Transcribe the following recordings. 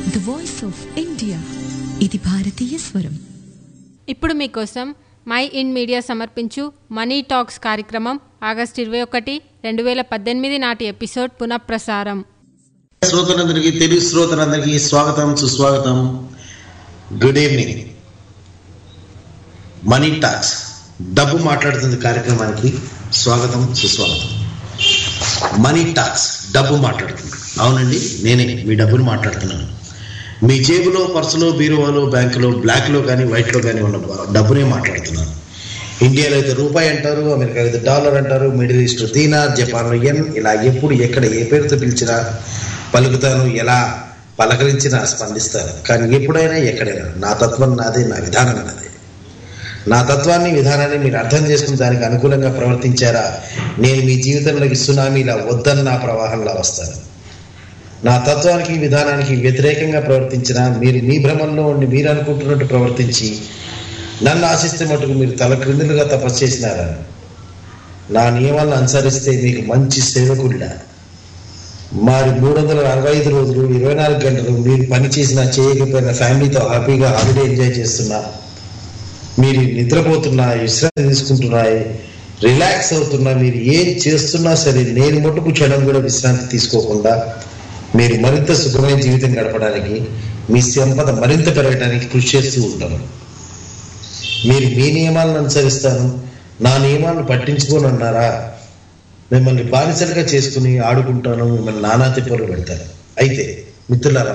The voice of India ఇది భారతీయ స్వరం ఇప్పుడు మీకోసం మై ఇన్ మీడియా సమర్పించు మనీ టాక్స్ కార్యక్రమం ఆగస్టు ఇరవై ఒకటి రెండు వేల పద్దెనిమిది నాటి ఎపిసోడ్ పునఃప్రసారం శ్రోతలందరికీ తెలుగు శ్రోతలందరికీ స్వాగతం సుస్వాగతం గుడ్ ఈవినింగ్ మనీ టాక్స్ డబ్బు మాట్లాడుతుంది కార్యక్రమానికి స్వాగతం సుస్వాగతం మనీ టాక్స్ డబ్బు మాట్లాడుతుంది అవునండి నేనే మీ డబ్బును మాట్లాడుతున్నాను మీ జేబులో పర్సులో బీరువాలో బ్యాంకులో బ్లాక్లో కానీ వైట్లో కానీ ఉన్న డబ్బునే మాట్లాడుతున్నాను ఇండియాలో అయితే రూపాయి అంటారు అమెరికాలో అయితే డాలర్ అంటారు మిడిల్ ఈస్ట్ దీనార్ జపాన్లో ఎన్ ఇలా ఎప్పుడు ఎక్కడ ఏ పేరుతో పిలిచినా పలుకుతాను ఎలా పలకరించినా స్పందిస్తాను కానీ ఎప్పుడైనా ఎక్కడైనా నా తత్వం నాదే నా విధానం నాదే నా తత్వాన్ని విధానాన్ని మీరు అర్థం చేసుకుని దానికి అనుకూలంగా ప్రవర్తించారా నేను మీ జీవితంలోకి సునామీలా వద్దన్న ప్రవాహంలా వస్తాను నా తత్వానికి విధానానికి వ్యతిరేకంగా ప్రవర్తించినా మీరు మీ భ్రమంలో ఉండి మీరు అనుకుంటున్నట్టు ప్రవర్తించి నన్ను ఆశిస్తే మటుకు మీరు తల క్రిందులుగా తపస్సు చేసినారా నా నియమాలను అనుసరిస్తే మీకు మంచి సేవకుడిలా మరి మూడు వందల అరవై ఐదు రోజులు ఇరవై నాలుగు గంటలు మీరు పని చేసినా చేయకపోయినా ఫ్యామిలీతో హ్యాపీగా హాలిడే ఎంజాయ్ చేస్తున్నా మీరు నిద్రపోతున్నా విశ్రాంతి తీసుకుంటున్నా రిలాక్స్ అవుతున్నా మీరు ఏం చేస్తున్నా సరే నేను మటుకు క్షణం కూడా విశ్రాంతి తీసుకోకుండా మీరు మరింత సుఖమైన జీవితం గడపడానికి మీ సంపద మరింత పెరగడానికి కృషి చేస్తూ ఉంటాను మీరు మీ నియమాలను అనుసరిస్తాను నా నియమాలను పట్టించుకోనన్నారా మిమ్మల్ని బానిసలుగా చేసుకుని ఆడుకుంటాను మిమ్మల్ని నానా తిప్పలు పెడతాను అయితే మిత్రులారా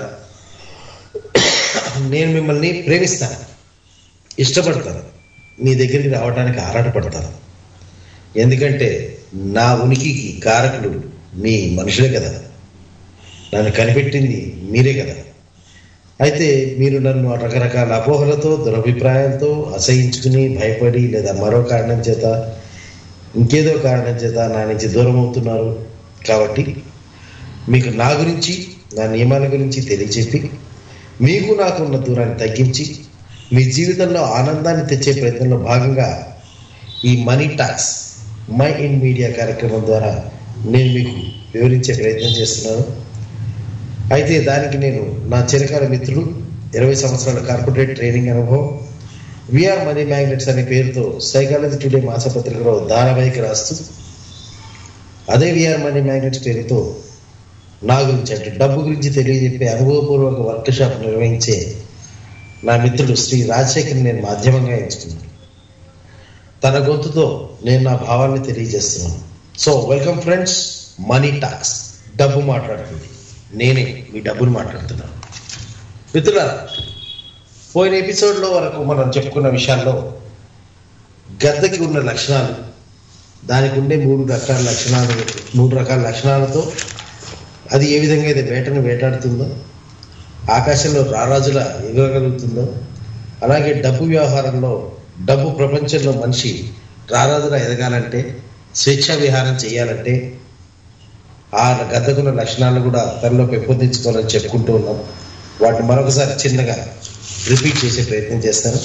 నేను మిమ్మల్ని ప్రేమిస్తాను ఇష్టపడతాను మీ దగ్గరికి రావడానికి ఆరాటపడతాను ఎందుకంటే నా ఉనికికి కారకులు మీ మనుషులే కదా నన్ను కనిపెట్టింది మీరే కదా అయితే మీరు నన్ను రకరకాల అపోహలతో దురభిప్రాయాలతో అసహించుకుని భయపడి లేదా మరో కారణం చేత ఇంకేదో కారణం చేత నా నుంచి దూరం అవుతున్నారు కాబట్టి మీకు నా గురించి నా నియమాల గురించి తెలియజెప్పి మీకు నాకున్న దూరాన్ని తగ్గించి మీ జీవితంలో ఆనందాన్ని తెచ్చే ప్రయత్నంలో భాగంగా ఈ money talks my in media కార్యక్రమం ద్వారా నేను మీకు వివరించే ప్రయత్నం చేస్తున్నాను అయితే దానికి నేను నా చిరకాల మిత్రుడు ఇరవై సంవత్సరాల కార్పొరేట్ ట్రైనింగ్ అనుభవం విఆర్ మనీ మ్యాగ్నెట్స్ అనే పేరుతో సైకాలజీ టుడే మాసపత్రికలో ధారావాహిక రాస్తూ అదే విఆర్ మనీ మ్యాగ్నెట్స్ పేరుతో నా గురించి అంటే డబ్బు గురించి తెలియజెప్పే అనుభవపూర్వక వర్క్ షాప్ నిర్వహించే నా మిత్రుడు శ్రీ రాజశేఖర్ నేను మాధ్యమంగా ఎంచుకున్నాను తన గొంతుతో నేను నా భావాన్ని తెలియజేస్తున్నాను so welcome friends money talks డబ్బు మాట్లాడుతుంది నేనే మీ డబ్బును మాట్లాడుతున్నాను మిత్రులారా పోయిన ఎపిసోడ్లో వరకు మనం చెప్పుకున్న విషయాల్లో గద్దకి ఉన్న లక్షణాలు దానికి ఉండే మూడు రకాల లక్షణాలు మూడు రకాల లక్షణాలతో అది ఏ విధంగా అయితే వేటను వేటాడుతుందో ఆకాశంలో రారాజుల ఎగరగలుగుతుందో అలాగే డబ్బు వ్యవహారంలో డబ్బు ప్రపంచంలో మనిషి రారాజులా ఎదగాలంటే స్వేచ్ఛా విహారం చేయాలంటే ఆ గద్దకున్న లక్షణాలు కూడా తనలో పెంపొందించుకోవాలని చెప్పుకుంటూ ఉన్నాం వాటిని మరొకసారి చిన్నగా రిపీట్ చేసే ప్రయత్నం చేస్తాను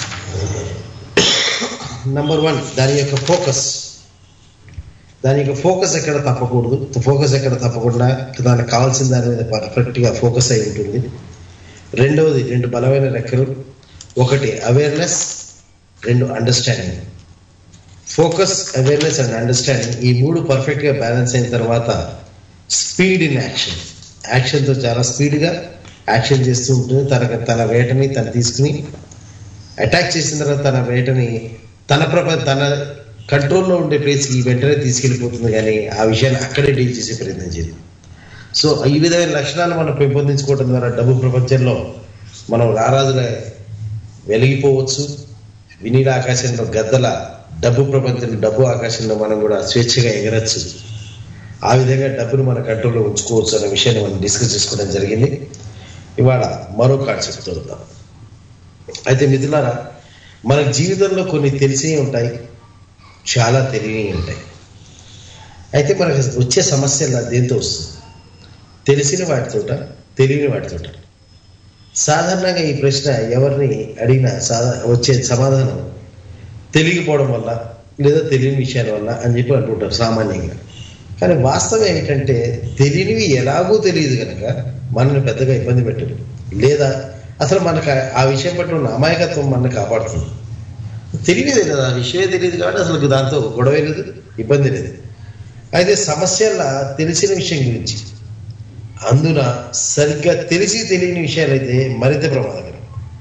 నంబర్ వన్ దాని యొక్క ఫోకస్ దాని యొక్క ఫోకస్ ఎక్కడ తప్పకూడదు ఫోకస్ ఎక్కడ తప్పకుండా దానికి కావాల్సిన దాని మీద పర్ఫెక్ట్గా ఫోకస్ అయి ఉంటుంది రెండవది రెండు బలమైన రెక్కలు ఒకటి అవేర్నెస్ రెండు understanding focus awareness and understanding ఈ మూడు పర్ఫెక్ట్గా బ్యాలెన్స్ అయిన తర్వాత స్పీడ్ ఇన్ యాక్షన్ యాక్షన్తో చాలా స్పీడ్గా యాక్షన్ చేస్తూ ఉంటుంది తన తన వేటని తను తీసుకుని అటాక్ చేసిన తర్వాత తన వేటని తన ప్రప తన కంట్రోల్లో ఉండే ప్లేస్కి వెంటనే తీసుకెళ్ళిపోతుంది కానీ ఆ విషయాన్ని అక్కడే డీల్ చేసే ప్రయత్నం చేయదు సో ఈ విధమైన లక్షణాలు మనం పెంపొందించుకోవడం ద్వారా డబ్బు ప్రపంచంలో మనం రారాజుల వెలిగిపోవచ్చు వినీల ఆకాశంలో గద్దల డబ్బు ప్రపంచంలో డబ్బు ఆకాశంలో మనం కూడా స్వేచ్ఛగా ఎగరచ్చు ఆ విధంగా డబ్బును మన కంట్రోల్లో ఉంచుకోవచ్చు అనే విషయాన్ని మనం డిస్కస్ చేసుకోవడం జరిగింది ఇవాళ మరో కాన్సెప్ట్ చూద్దాం అయితే మిథులారా మన జీవితంలో కొన్ని తెలిసి ఉంటాయి చాలా తెలియని ఉంటాయి అయితే మనకు వచ్చే సమస్యలు దేంతో వస్తుంది తెలిసిన వాటితోట తెలియని వాటితోట సాధారణంగా ఈ ప్రశ్న ఎవరిని అడిగినా సాధా వచ్చే సమాధానం తెలియకపోవడం వల్ల లేదా తెలియని విషయాల వల్ల అని చెప్పి అంటుంటారు సామాన్యంగా కానీ వాస్తవం ఏమిటంటే తెలియనివి ఎలాగూ తెలియదు కనుక మనల్ని పెద్దగా ఇబ్బంది పెట్టదు లేదా అసలు మనకు ఆ- ఆ విషయం పట్ల ఉన్న అమాయకత్వం మనల్ని కాపాడుతుంది తెలియదు కదా ఆ విషయమే తెలియదు కాబట్టి అసలు దాంతో గొడవ లేదు ఇబ్బంది లేదు అయితే సమస్యల తెలిసిన విషయం గురించి అందున సరిగ్గా తెలిసి తెలియని విషయాలైతే మరింత ప్రమాదకరం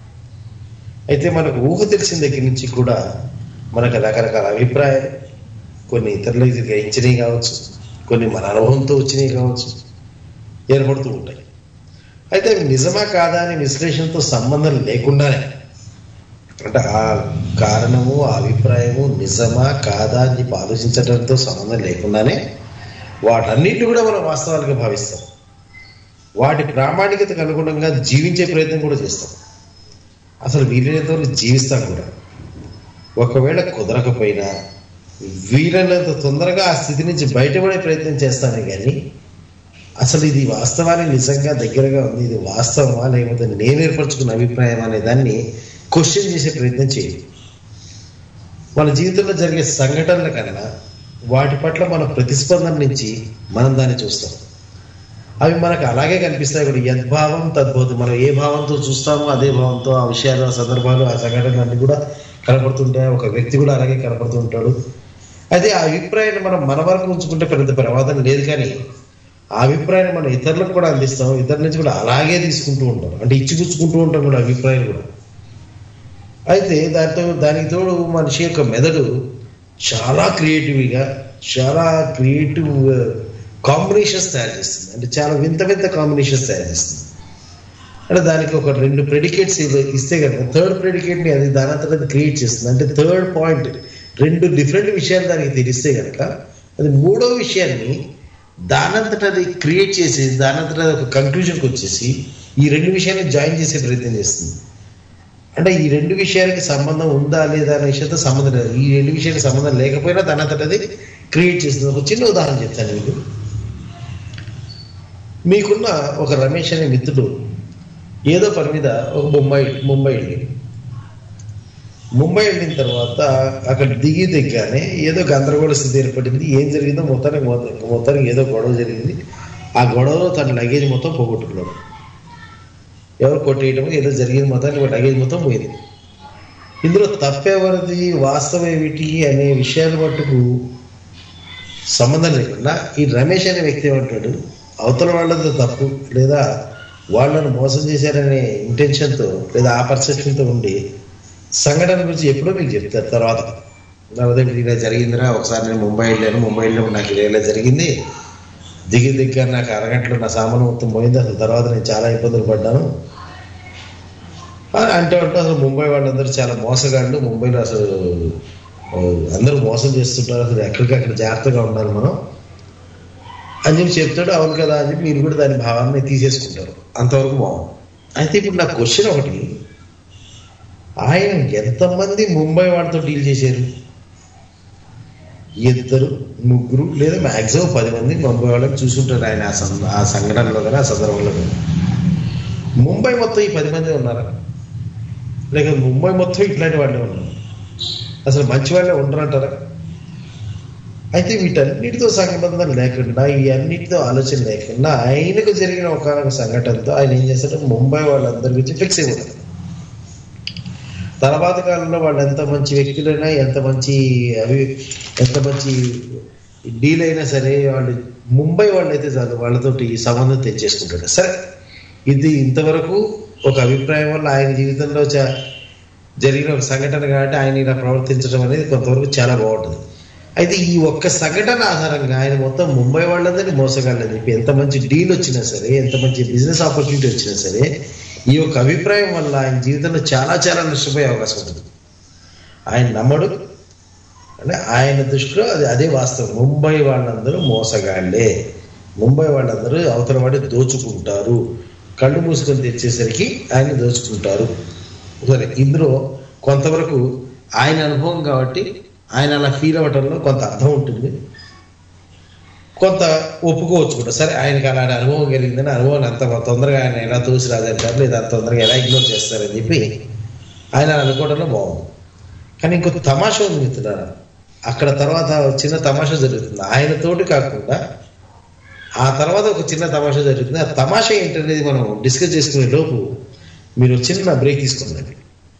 అయితే మనకు ఊహ తెలిసిన దగ్గర నుంచి కూడా మనకు రకరకాల అభిప్రాయాలు కొన్ని ఇతరులకు గ్రహించినవి కావచ్చు కొన్ని మన అనుభవంతో వచ్చినవి కావచ్చు ఏర్పడుతూ ఉంటాయి అయితే అవి నిజమా కాదా అనే విశ్లేషణతో సంబంధం లేకుండానే అంటే ఆ కారణము ఆ అభిప్రాయము నిజమా కాదా అని చెప్పి ఆలోచించడంతో సంబంధం లేకుండానే వాటన్నిటిని కూడా మనం వాస్తవాలుగా భావిస్తాం వాటి ప్రామాణికతకు అనుగుణంగా జీవించే ప్రయత్నం కూడా చేస్తాం అసలు వీలైనంత వరకు జీవిస్తాం కూడా ఒకవేళ కుదరకపోయినా వీలైనంత తొందరగా ఆ స్థితి నుంచి బయటపడే ప్రయత్నం చేస్తానే కానీ అసలు ఇది వాస్తవానికి నిజంగా దగ్గరగా ఉంది ఇది వాస్తవమా లేకపోతే నేను ఏర్పరచుకున్న అభిప్రాయం అనే దాన్ని క్వశ్చన్ చేసే ప్రయత్నం చేయాలి మన జీవితంలో జరిగే సంఘటనల కన్నా వాటి పట్ల మన ప్రతిస్పందన నుంచి మనం దాన్ని చూస్తాం అవి మనకు అలాగే కనిపిస్తాయి కూడా యద్భావం తద్భవతం మనం ఏ భావంతో చూస్తామో అదే భావంతో ఆ విషయాలు ఆ సందర్భాలు ఆ సంఘటనలు అన్ని కూడా కనపడుతుంటాయి ఒక వ్యక్తి కూడా అలాగే కనపడుతూ ఉంటాడు అయితే ఆ అభిప్రాయాన్ని మనం మన వరకు ఉంచుకుంటే పెద్ద ప్రమాదం లేదు కానీ ఆ అభిప్రాయాన్ని మనం ఇతరులకు కూడా అందిస్తాం ఇతరుల నుంచి కూడా అలాగే తీసుకుంటూ ఉంటాం అంటే ఇచ్చిపుచ్చుకుంటూ ఉంటాం కూడా అభిప్రాయం కూడా అయితే దాంతో దానికి తోడు మనిషి యొక్క మెదడు చాలా క్రియేటివ్గా చాలా క్రియేటివ్ కాంబినేషన్స్ తయారు చేస్తుంది అంటే చాలా వింత వింత కాంబినేషన్స్ తయారు చేస్తుంది అంటే దానికి ఒక రెండు ప్రెడికేట్స్ ఇస్తే కనుక థర్డ్ ప్రెడికేట్ని అది దానంతట అది క్రియేట్ చేస్తుంది అంటే థర్డ్ పాయింట్ రెండు డిఫరెంట్ విషయాలు దానికి తెలిస్తే కనుక అది మూడో విషయాన్ని దానంతట అది క్రియేట్ చేసి దానంతట అది ఒక కంక్లూజన్కి వచ్చేసి ఈ రెండు విషయాన్ని జాయిన్ చేసే ప్రయత్నం చేస్తుంది అంటే ఈ రెండు విషయాలకి సంబంధం ఉందా లేదా అనే విషయంతో సంబంధం లేదు ఈ రెండు విషయాలకు సంబంధం లేకపోయినా దానంతట అది క్రియేట్ చేస్తుంది ఒక చిన్న ఉదాహరణ చెప్తాను మీకు మీకున్న ఒక రమేష్ అనే మిత్రుడు ఏదో పని మీద ఒక ముంబై ముంబై వెళ్ళి ముంబై వెళ్ళిన తర్వాత అక్కడ దిగి దిగ్గానే ఏదో గందరగోళ స్థితి ఏర్పడింది ఏం జరిగిందో మొత్తానికి మొత్తం మొత్తానికి ఏదో గొడవ జరిగింది ఆ గొడవలో తన లగేజ్ మొత్తం పోగొట్టుకున్నాడు ఎవరు కొట్టేయడం ఏదో జరిగింది మొత్తానికి లగేజ్ మొత్తం పోయింది ఇందులో తప్పెవరిది వాస్తవం ఏమిటి అనే విషయాల మట్టుకు సంబంధం లేకుండా ఈ రమేష్ అనే వ్యక్తి ఏమంటాడు అవతల వాళ్ళతో తప్పు లేదా వాళ్ళను మోసం చేశారనే ఇంటెన్షన్తో లేదా ఆ పర్సెప్షన్తో ఉండి సంఘటన గురించి ఎప్పుడో మీకు చెప్తారు తర్వాత లేకపోతే ఇలా జరిగిందిరా ఒకసారి నేను ముంబై వెళ్ళాను ముంబై వెళ్ళినప్పుడు నాకు ఇలా ఇలా జరిగింది దిగి దిగ్గా నాకు అరగంటలో నా సామాను మొత్తం పోయింది అసలు తర్వాత నేను చాలా ఇబ్బందులు పడ్డాను అని అంటే అంటే అసలు ముంబై వాళ్ళందరూ చాలా మోసగాళ్ళు ముంబైలో అసలు ఆ, అందరూ మోసం చేస్తుంటారు అసలు ఎక్కడికక్కడ జాగ్రత్తగా ఉండాలి మనం అని చెప్పి చెప్తాడు అవును కదా అని చెప్పి మీరు కూడా దాని భావాన్ని తీసేసుకుంటారు అంతవరకు బాగుంది అయితే ఇప్పుడు నా క్వశ్చన్ ఒకటి ఆయన ఎంతమంది ముంబై వాళ్ళతో డీల్ చేశారు ఇద్దరు ముగ్గురు లేదా మ్యాక్సిమం పది మంది ముంబై వాళ్ళని చూసుంటారు ఆయన ఆ సం ఆ సంఘటనలో కానీ ఆ సందర్భంలో కానీ ముంబై మొత్తం ఈ పది మంది ఉన్నారా లేక ముంబై మొత్తం ఇట్లాంటి వాళ్ళే ఉన్నారు అసలు మంచి వాళ్ళే ఉండరంటారా అయితే వీటన్నిటితో సంబంధం లేకుండా ఈ అన్నిటితో ఆలోచన లేకుండా ఆయనకు జరిగిన ఒక సంఘటనతో ఆయన ఏం చేస్తాడు ముంబై వాళ్ళందరి గురించి ఫిక్స్ అయిపోతారు తర్వాత కాలంలో వాళ్ళు ఎంత మంచి వ్యక్తులైనా ఎంత మంచి అవి ఎంత మంచి డీల్ అయినా సరే వాళ్ళు ముంబై వాళ్ళైతే చాలు వాళ్ళతోటి సంబంధం తెచ్చేసుకుంటాడు సరే ఇది ఇంతవరకు ఒక అభిప్రాయం వల్ల ఆయన జీవితంలో చ- జరిగిన ఒక సంఘటన కాబట్టి ఆయన ఇలా ప్రవర్తించడం అనేది కొంతవరకు చాలా బాగుంటుంది అయితే ఈ ఒక్క సంఘటన ఆధారంగా ఆయన మొత్తం ముంబై వాళ్ళందరినీ మోసగాళ్ళని చెప్పి ఎంత మంచి డీల్ వచ్చినా సరే ఎంత మంచి బిజినెస్ ఆపర్చునిటీ వచ్చినా సరే ఈ యొక్క అభిప్రాయం వల్ల ఆయన జీవితంలో చాలా చాలా నష్టపోయే అవకాశం ఉంటుంది ఆయన నమ్మడు అంటే ఆయన దృష్టిలో అది అదే వాస్తవం ముంబై వాళ్ళందరూ మోసగాళ్ళే ముంబై వాళ్ళందరూ అవతల వాడి దోచుకుంటారు కళ్ళు మూసుకొని తెచ్చేసరికి ఆయన దోచుకుంటారు సరే ఇందులో కొంతవరకు ఆయన అనుభవం కాబట్టి ఆయన అలా ఫీల్ అవ్వటంలో కొంత అర్థం ఉంటుంది కొంత ఒప్పుకోవచ్చు కూడా సరే ఆయనకి అలాంటి అనుభవం కలిగిందని అనుభవం అంత తొందరగా ఆయన ఎలా తోసి రాదంటారు లేదా అంత తొందరగా ఎలా ఇగ్నోర్ చేస్తారని చెప్పి ఆయన అనుకోవడంలో బాగుంది కానీ ఇంకో తమాషా ఉంది మిత్రులారా అక్కడ తర్వాత చిన్న తమాషా జరుగుతుంది ఆయనతోటి కాకుండా ఆ తర్వాత ఒక చిన్న తమాషా జరుగుతుంది ఆ తమాషా ఏంటనేది మనం డిస్కస్ చేసుకునే లోపు మీరు చిన్న బ్రేక్ తీసుకుందండి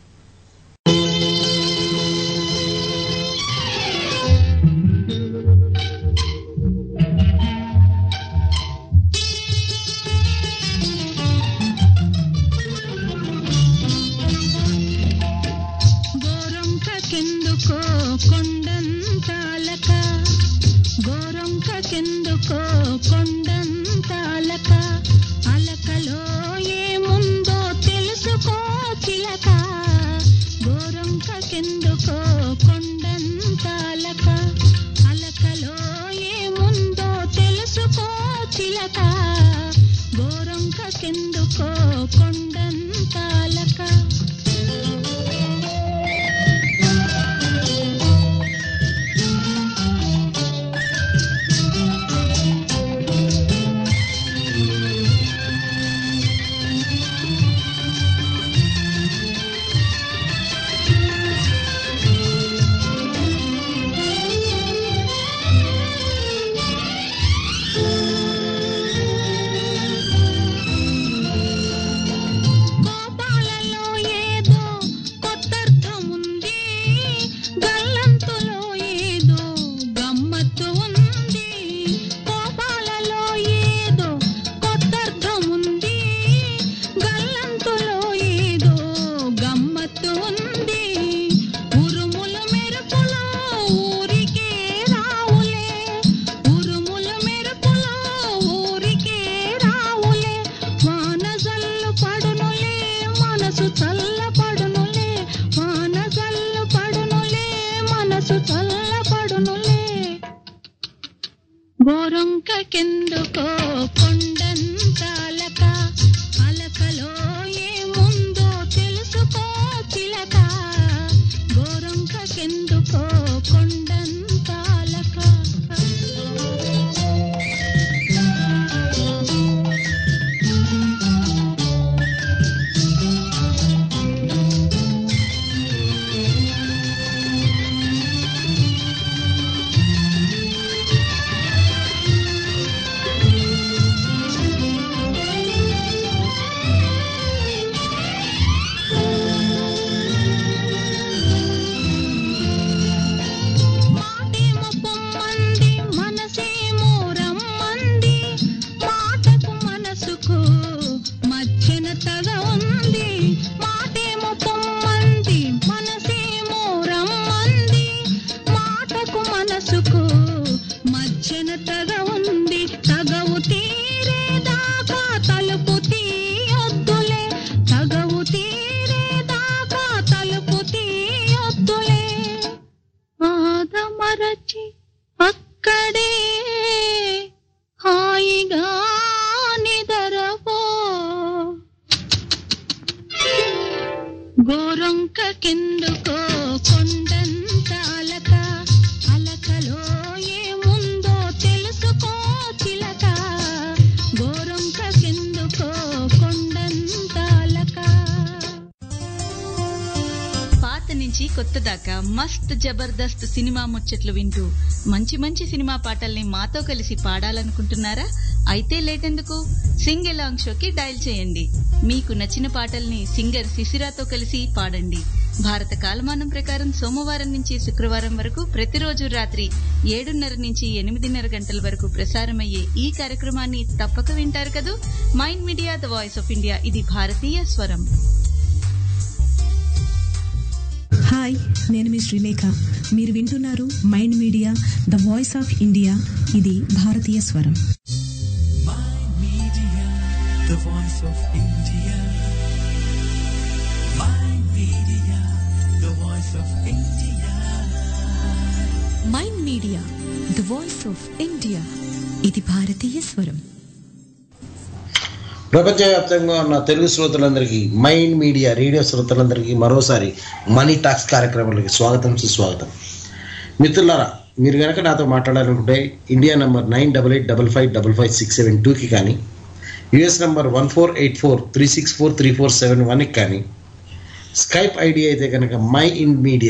గోరొంకకెందుకో కొండంతాలక గోరొంకకెందుకో కొండంతాలక అలకలో ఏముందో తెలుసుకో చిలక గోరొంకకెందుకో కొండంతాలక అలకలో ఏముందో తెలుసుకో చిలక గోరొంకకెందుకో కొండంతాలక కోపాలలో ఏదో కొత్తర్థముంది గల్లంతులో ఏదో గమ్మత్తు ఉంది కోపాలలో ఏదో కొత్తర్థముంది గల్లంతులో ఏదో గమ్మత్తు ఉంది ఉరుముల మెరుపులో ఊరికే రావులే ఉరుముల మెరుపులో ఊరికే రావులే వాన జల్లు పడునులే మనసు చల్ల పడునులే వాన జల్లు పడునులే మనసు చల్ల పడునులే గోరొంకకెందుకో కొండంతాలక అలకలో ఏముందో తెలుసుకో చిలక గోరొంకకెందుకో కొండంతాలక మాటేమో పొమ్మంది మనసేమో రమ్మంది మాటకు మనసుకు మధ్యన తగ ఉంది మాటేమో పొమ్మంది మనసేమో రమ్మంది మాటకు మనసుకు మధ్యన తగ ఉంది తగవు తీరేదాకా తలుపు తీయొద్దులే తగవు తీరేదాకా తలుపు తీయొద్దులే ఆదమరచి అక్కడే హాయిగా నిదరవో గోరొంక కిందుకో కొండంతాలక అలకలో ఏముందో తెలుసుకో చిలక గోరొంక కిందుకో కొండంతాలక పాత నుంచి కొత్త దాకా మస్త్ జబర్దస్త్ సినిమా ముచ్చట్లు వింటూ మంచి మంచి సినిమా పాటల్ని మాతో కలిసి పాడాలనుకుంటున్నారా అయితే లేటెందుకు సింగ్ ఎలాంగ్ షోకి డయల్ చేయండి మీకు నచ్చిన పాటల్ని సింగర్ శిశిరాతో కలిసి పాడండి భారత కాలమానం ప్రకారం సోమవారం నుంచి శుక్రవారం వరకు ప్రతిరోజు రాత్రి ఏడున్నర నుంచి ఎనిమిదిన్నర గంటల వరకు ప్రసారమయ్యే ఈ కార్యక్రమాన్ని తప్పక వింటారు కదూ mind media the voice of India ఇది భారతీయ స్వరం హాయ్ నేను మీ శ్రీలేఖ మీరు వింటున్నారు mind media the voice of India ఇది భారతీయ స్వరం Media, the voice of India. My media, the voice of India. Mind media the voice of India ఇది భారతీయ స్వరం ప్రపంచవ్యాప్తంగా ఉన్న తెలుగు శ్రోతలందరికీ మైండ్ మీడియా రేడియో శ్రోతలందరికీ మరోసారి మనీ టాక్స్ కార్యక్రమాలకి స్వాగతం సుస్వాగతం మిత్రులారా మీరు కనుక నాతో మాట్లాడాలనుకుంటే India number nine double eight double five double five six seven టూకి కానీ US number one four eight four three six four three four seven వన్కి కానీ స్కైప్ ఐడి అయితే కనుక my in media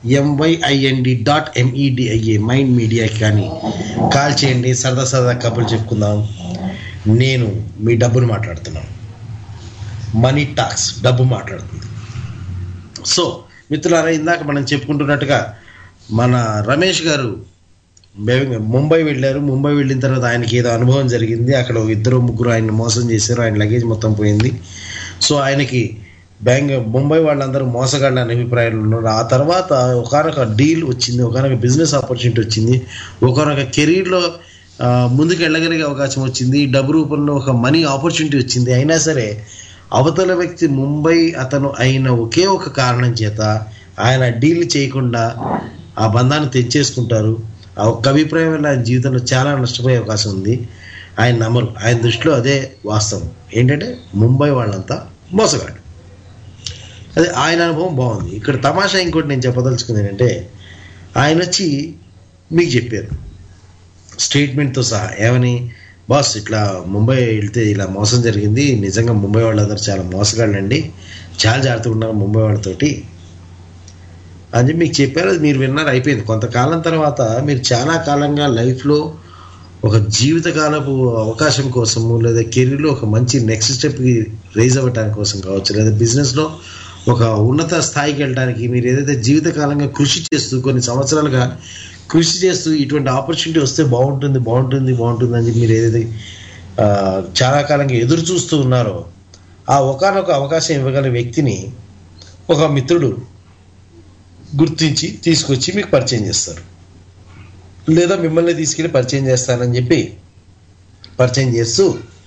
M Y I N D dot M E D I A mind మీడియాకి కానీ call చేయండి సరదా సరదా కబుర్లు చెప్పుకుందాం నేను మీ డబ్బును మాట్లాడుతున్నాను మనీ టాక్స్ డబ్బు మాట్లాడుతుంది సో మిత్రులారా ఇందాక మనం చెప్పుకుంటున్నట్టుగా మన రమేష్ గారు బె- ముంబై వెళ్ళారు ముంబై వెళ్ళిన తర్వాత ఆయనకి ఏదో అనుభవం జరిగింది అక్కడ ఒక ఇద్దరు ముగ్గురు ఆయన మోసం చేశారు ఆయన లగేజ్ మొత్తం పోయింది సో ఆయనకి బ్యాంక్ ముంబై వాళ్ళందరూ మోసగాళ్ళ అనే అభిప్రాయాలు ఉన్నారు ఆ తర్వాత ఒకనొక డీల్ వచ్చింది ఒకనొక బిజినెస్ ఆపర్చునిటీ వచ్చింది ఒకనొక కెరీర్లో ముందుకు వెళ్ళగలిగే అవకాశం వచ్చింది డబ్బు రూపంలో ఒక మనీ ఆపర్చునిటీ వచ్చింది అయినా సరే అవతల వ్యక్తి ముంబై అతను అయిన ఒకే ఒక కారణం చేత ఆయన డీల్ చేయకుండా ఆ బంధాన్ని తెచ్చేసుకుంటారు ఆ ఒక్క అభిప్రాయం వల్ల ఆయన జీవితంలో చాలా నష్టపోయే అవకాశం ఉంది ఆయన నమ్మరు ఆయన దృష్టిలో అదే వాస్తవం ఏంటంటే ముంబై వాళ్ళంతా మోసగాడు అదే ఆయన అనుభవం బాగుంది ఇక్కడ తమాషా ఇంకోటి నేను చెప్పదలుచుకుంది ఏంటంటే ఆయన వచ్చి మీకు చెప్పారు స్టేట్మెంట్తో సహా ఏమని బాస్ ఇట్లా ముంబై వెళ్తే ఇలా మోసం జరిగింది నిజంగా ముంబై వాళ్ళందరూ చాలా మోసగాళ్ళండి చాలా జాగ్రత్తగా ఉన్నారు ముంబై వాళ్ళతోటి అని చెప్పి మీకు చెప్పారు అది మీరు విన్నారు అయిపోయింది కొంతకాలం తర్వాత మీరు చాలా కాలంగా లైఫ్లో ఒక జీవితకాలపు అవకాశం కోసము లేదా కెరీర్లో ఒక మంచి నెక్స్ట్ స్టెప్కి రైజ్ అవ్వడానికి కోసం కావచ్చు లేదా బిజినెస్లో ఒక ఉన్నత స్థాయికి వెళ్ళడానికి మీరు ఏదైతే జీవితకాలంగా కృషి చేస్తూ కొన్ని సంవత్సరాలుగా కృషి చేస్తూ ఇటువంటి ఆపర్చునిటీ వస్తే బాగుంటుంది బాగుంటుంది బాగుంటుంది అని చెప్పి మీరు ఏదైతే ఆ, చాలా కాలంగా ఎదురు చూస్తూ ఉన్నారో ఆ ఒకనొక అవకాశం ఇవ్వగల వ్యక్తిని ఒక మిత్రుడు గుర్తించి తీసుకొచ్చి మీకు పరిచయం చేస్తారు లేదా మిమ్మల్ని తీసుకెళ్ళి పరిచయం చేస్తానని చెప్పి పరిచయం చేస్తూ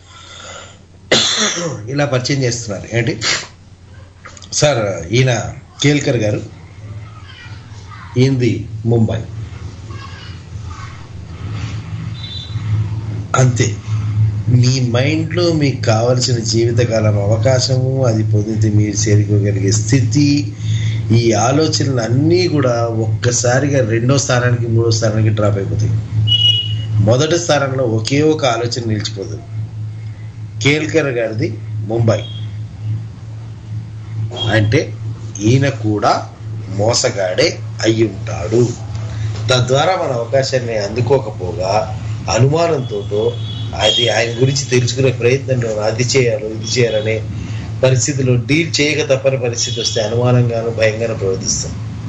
ఇలా పరిచయం చేస్తున్నారు ఏంటి సార్ ఈయన కేల్కర్ గారు ఈయనది ముంబై అంతే మీ మైండ్లో మీకు కావలసిన జీవితకాలం అవకాశము అది పొందితే మీరు చేరుకోగలిగే స్థితి ఈ ఆలోచనలు అన్నీ కూడా ఒక్కసారిగా రెండో స్థానానికి మూడో స్థానానికి డ్రాప్ అయిపోతాయి మొదటి స్థానంలో ఒకే ఒక ఆలోచన నిలిచిపోతుంది కేల్కర్ గారిది ముంబై అంటే ఈయన కూడా మోసగాడే అయి ఉంటాడు తద్వారా మన అవకాశాన్ని అందుకోకపోగా అనుమానంతో అది ఆయన గురించి తెలుసుకునే ప్రయత్నంలో అది చేయాలి ఇది చేయాలనే పరిస్థితిలో డీల్ చేయక తప్పని పరిస్థితి వస్తే అనుమానంగాను భయంగాను ప్రవర్తిస్తాం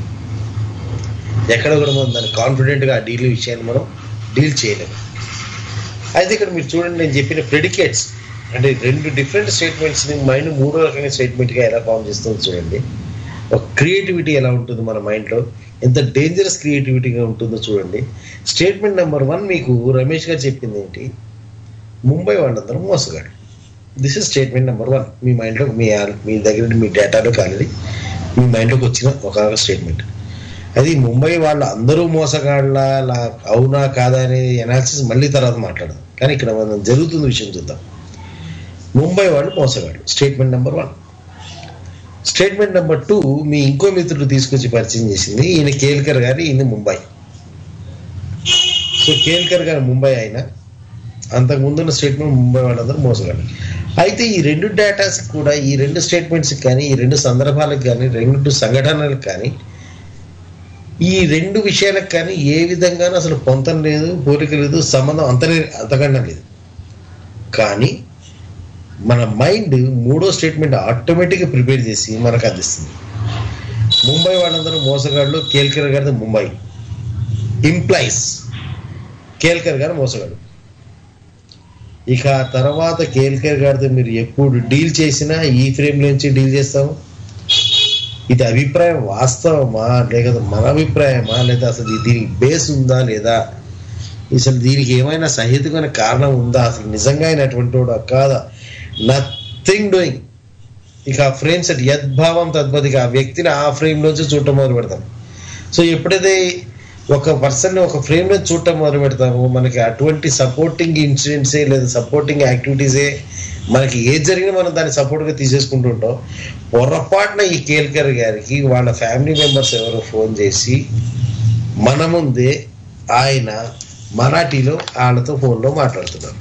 ఎక్కడ కూడా మనం దాన్ని కాన్ఫిడెంట్గా ఆ డీల్ విషయాన్ని మనం డీల్ చేయలేము అయితే ఇక్కడ మీరు చూడండి నేను చెప్పిన ప్రెడికేట్స్ అంటే రెండు డిఫరెంట్ స్టేట్మెంట్స్ని మైండ్ మూడో రకంగా స్టేట్మెంట్గా ఎలా ఫామ్ చేస్తుందో చూడండి ఒక క్రియేటివిటీ ఎలా ఉంటుంది మన మైండ్లో ఎంత డేంజరస్ క్రియేటివిటీగా ఉంటుందో చూడండి స్టేట్మెంట్ నెంబర్ వన్ మీకు రమేష్ గారు చెప్పింది ఏంటి ముంబై వాళ్ళందరూ మోసగాడు this is statement number one మీ మైండ్లో మీ ఆల్- మీ దగ్గర నుండి మీ డేటాలోకి ఆల్రెడీ మీ మైండ్లోకి వచ్చిన ఒక స్టేట్మెంట్ అది ముంబై వాళ్ళు అందరూ మోసగాళ్ళ లా- అవునా కాదా అనే ఎనాలిసిస్ మళ్ళీ తర్వాత మాట్లాడదాం కానీ ఇక్కడ మనం జరుగుతున్న విషయం చూద్దాం ముంబై వాళ్ళు మోసగాడు statement number one statement number two మీ ఇంకో మిత్రుడు తీసుకొచ్చి పరిచయం చేసింది ఈయన కేల్కర్ గారి ఈయన ముంబై సో కేల్కర్ గారు ముంబై అయినా అంతకు ముందున్న స్టేట్మెంట్ ముంబై వాళ్ళందరూ మోసగాడు అయితే ఈ రెండు డేటాస్ కూడా ఈ రెండు స్టేట్మెంట్స్కి కానీ ఈ రెండు సందర్భాలకు కానీ రెండు సంఘటనలకు కానీ ఈ రెండు విషయాలకు కానీ ఏ విధంగానూ అసలు పొంతం లేదు పోలిక లేదు సంబంధం అంతనే అంతకన్నా లేదు కానీ మన మైండ్ మూడో స్టేట్మెంట్ ఆటోమేటిక్గా ప్రిపేర్ చేసి మనకు అందిస్తుంది ముంబై వాళ్ళందరూ మోసగాళ్ళు కేల్కర్ గారిది ముంబై ఇంప్లైస్ కేల్కర్ గారు మోసగాడు ఇక ఆ తర్వాత కేల్కర్ గారితో మీరు ఎప్పుడు డీల్ చేసినా ఈ ఫ్రేమ్ నుంచి డీల్ చేస్తాము ఇది అభిప్రాయం వాస్తవమా లేక మన అభిప్రాయమా లేదా అసలు దీనికి బేస్ ఉందా లేదా అసలు దీనికి ఏమైనా సహితమైన కారణం ఉందా అసలు నిజంగా ఆయన అటువంటి వాడా కాదా నథింగ్ డూయింగ్ ఇక ఆ ఫ్రేమ్ సెట్ యద్భావం తద్భతిగా ఆ వ్యక్తిని ఆ ఫ్రేమ్ నుంచి చూడటం మొదలు పెడతాం సో ఎప్పుడైతే ఒక పర్సన్ ఒక ఫ్రేమ్ నుంచి చూడటం మొదలు పెడతాము మనకి అటువంటి సపోర్టింగ్ ఇన్సిడెంట్సే లేదా సపోర్టింగ్ యాక్టివిటీసే మనకి ఏది జరిగినా మనం దాన్ని సపోర్ట్గా తీసేసుకుంటూ ఉంటాం పొరపాటున ఈ కేల్కర్ గారికి వాళ్ళ ఫ్యామిలీ మెంబర్స్ ఎవరో ఫోన్ చేసి మన ముందే ఆయన మరాఠీలో వాళ్ళతో ఫోన్లో మాట్లాడుతున్నారు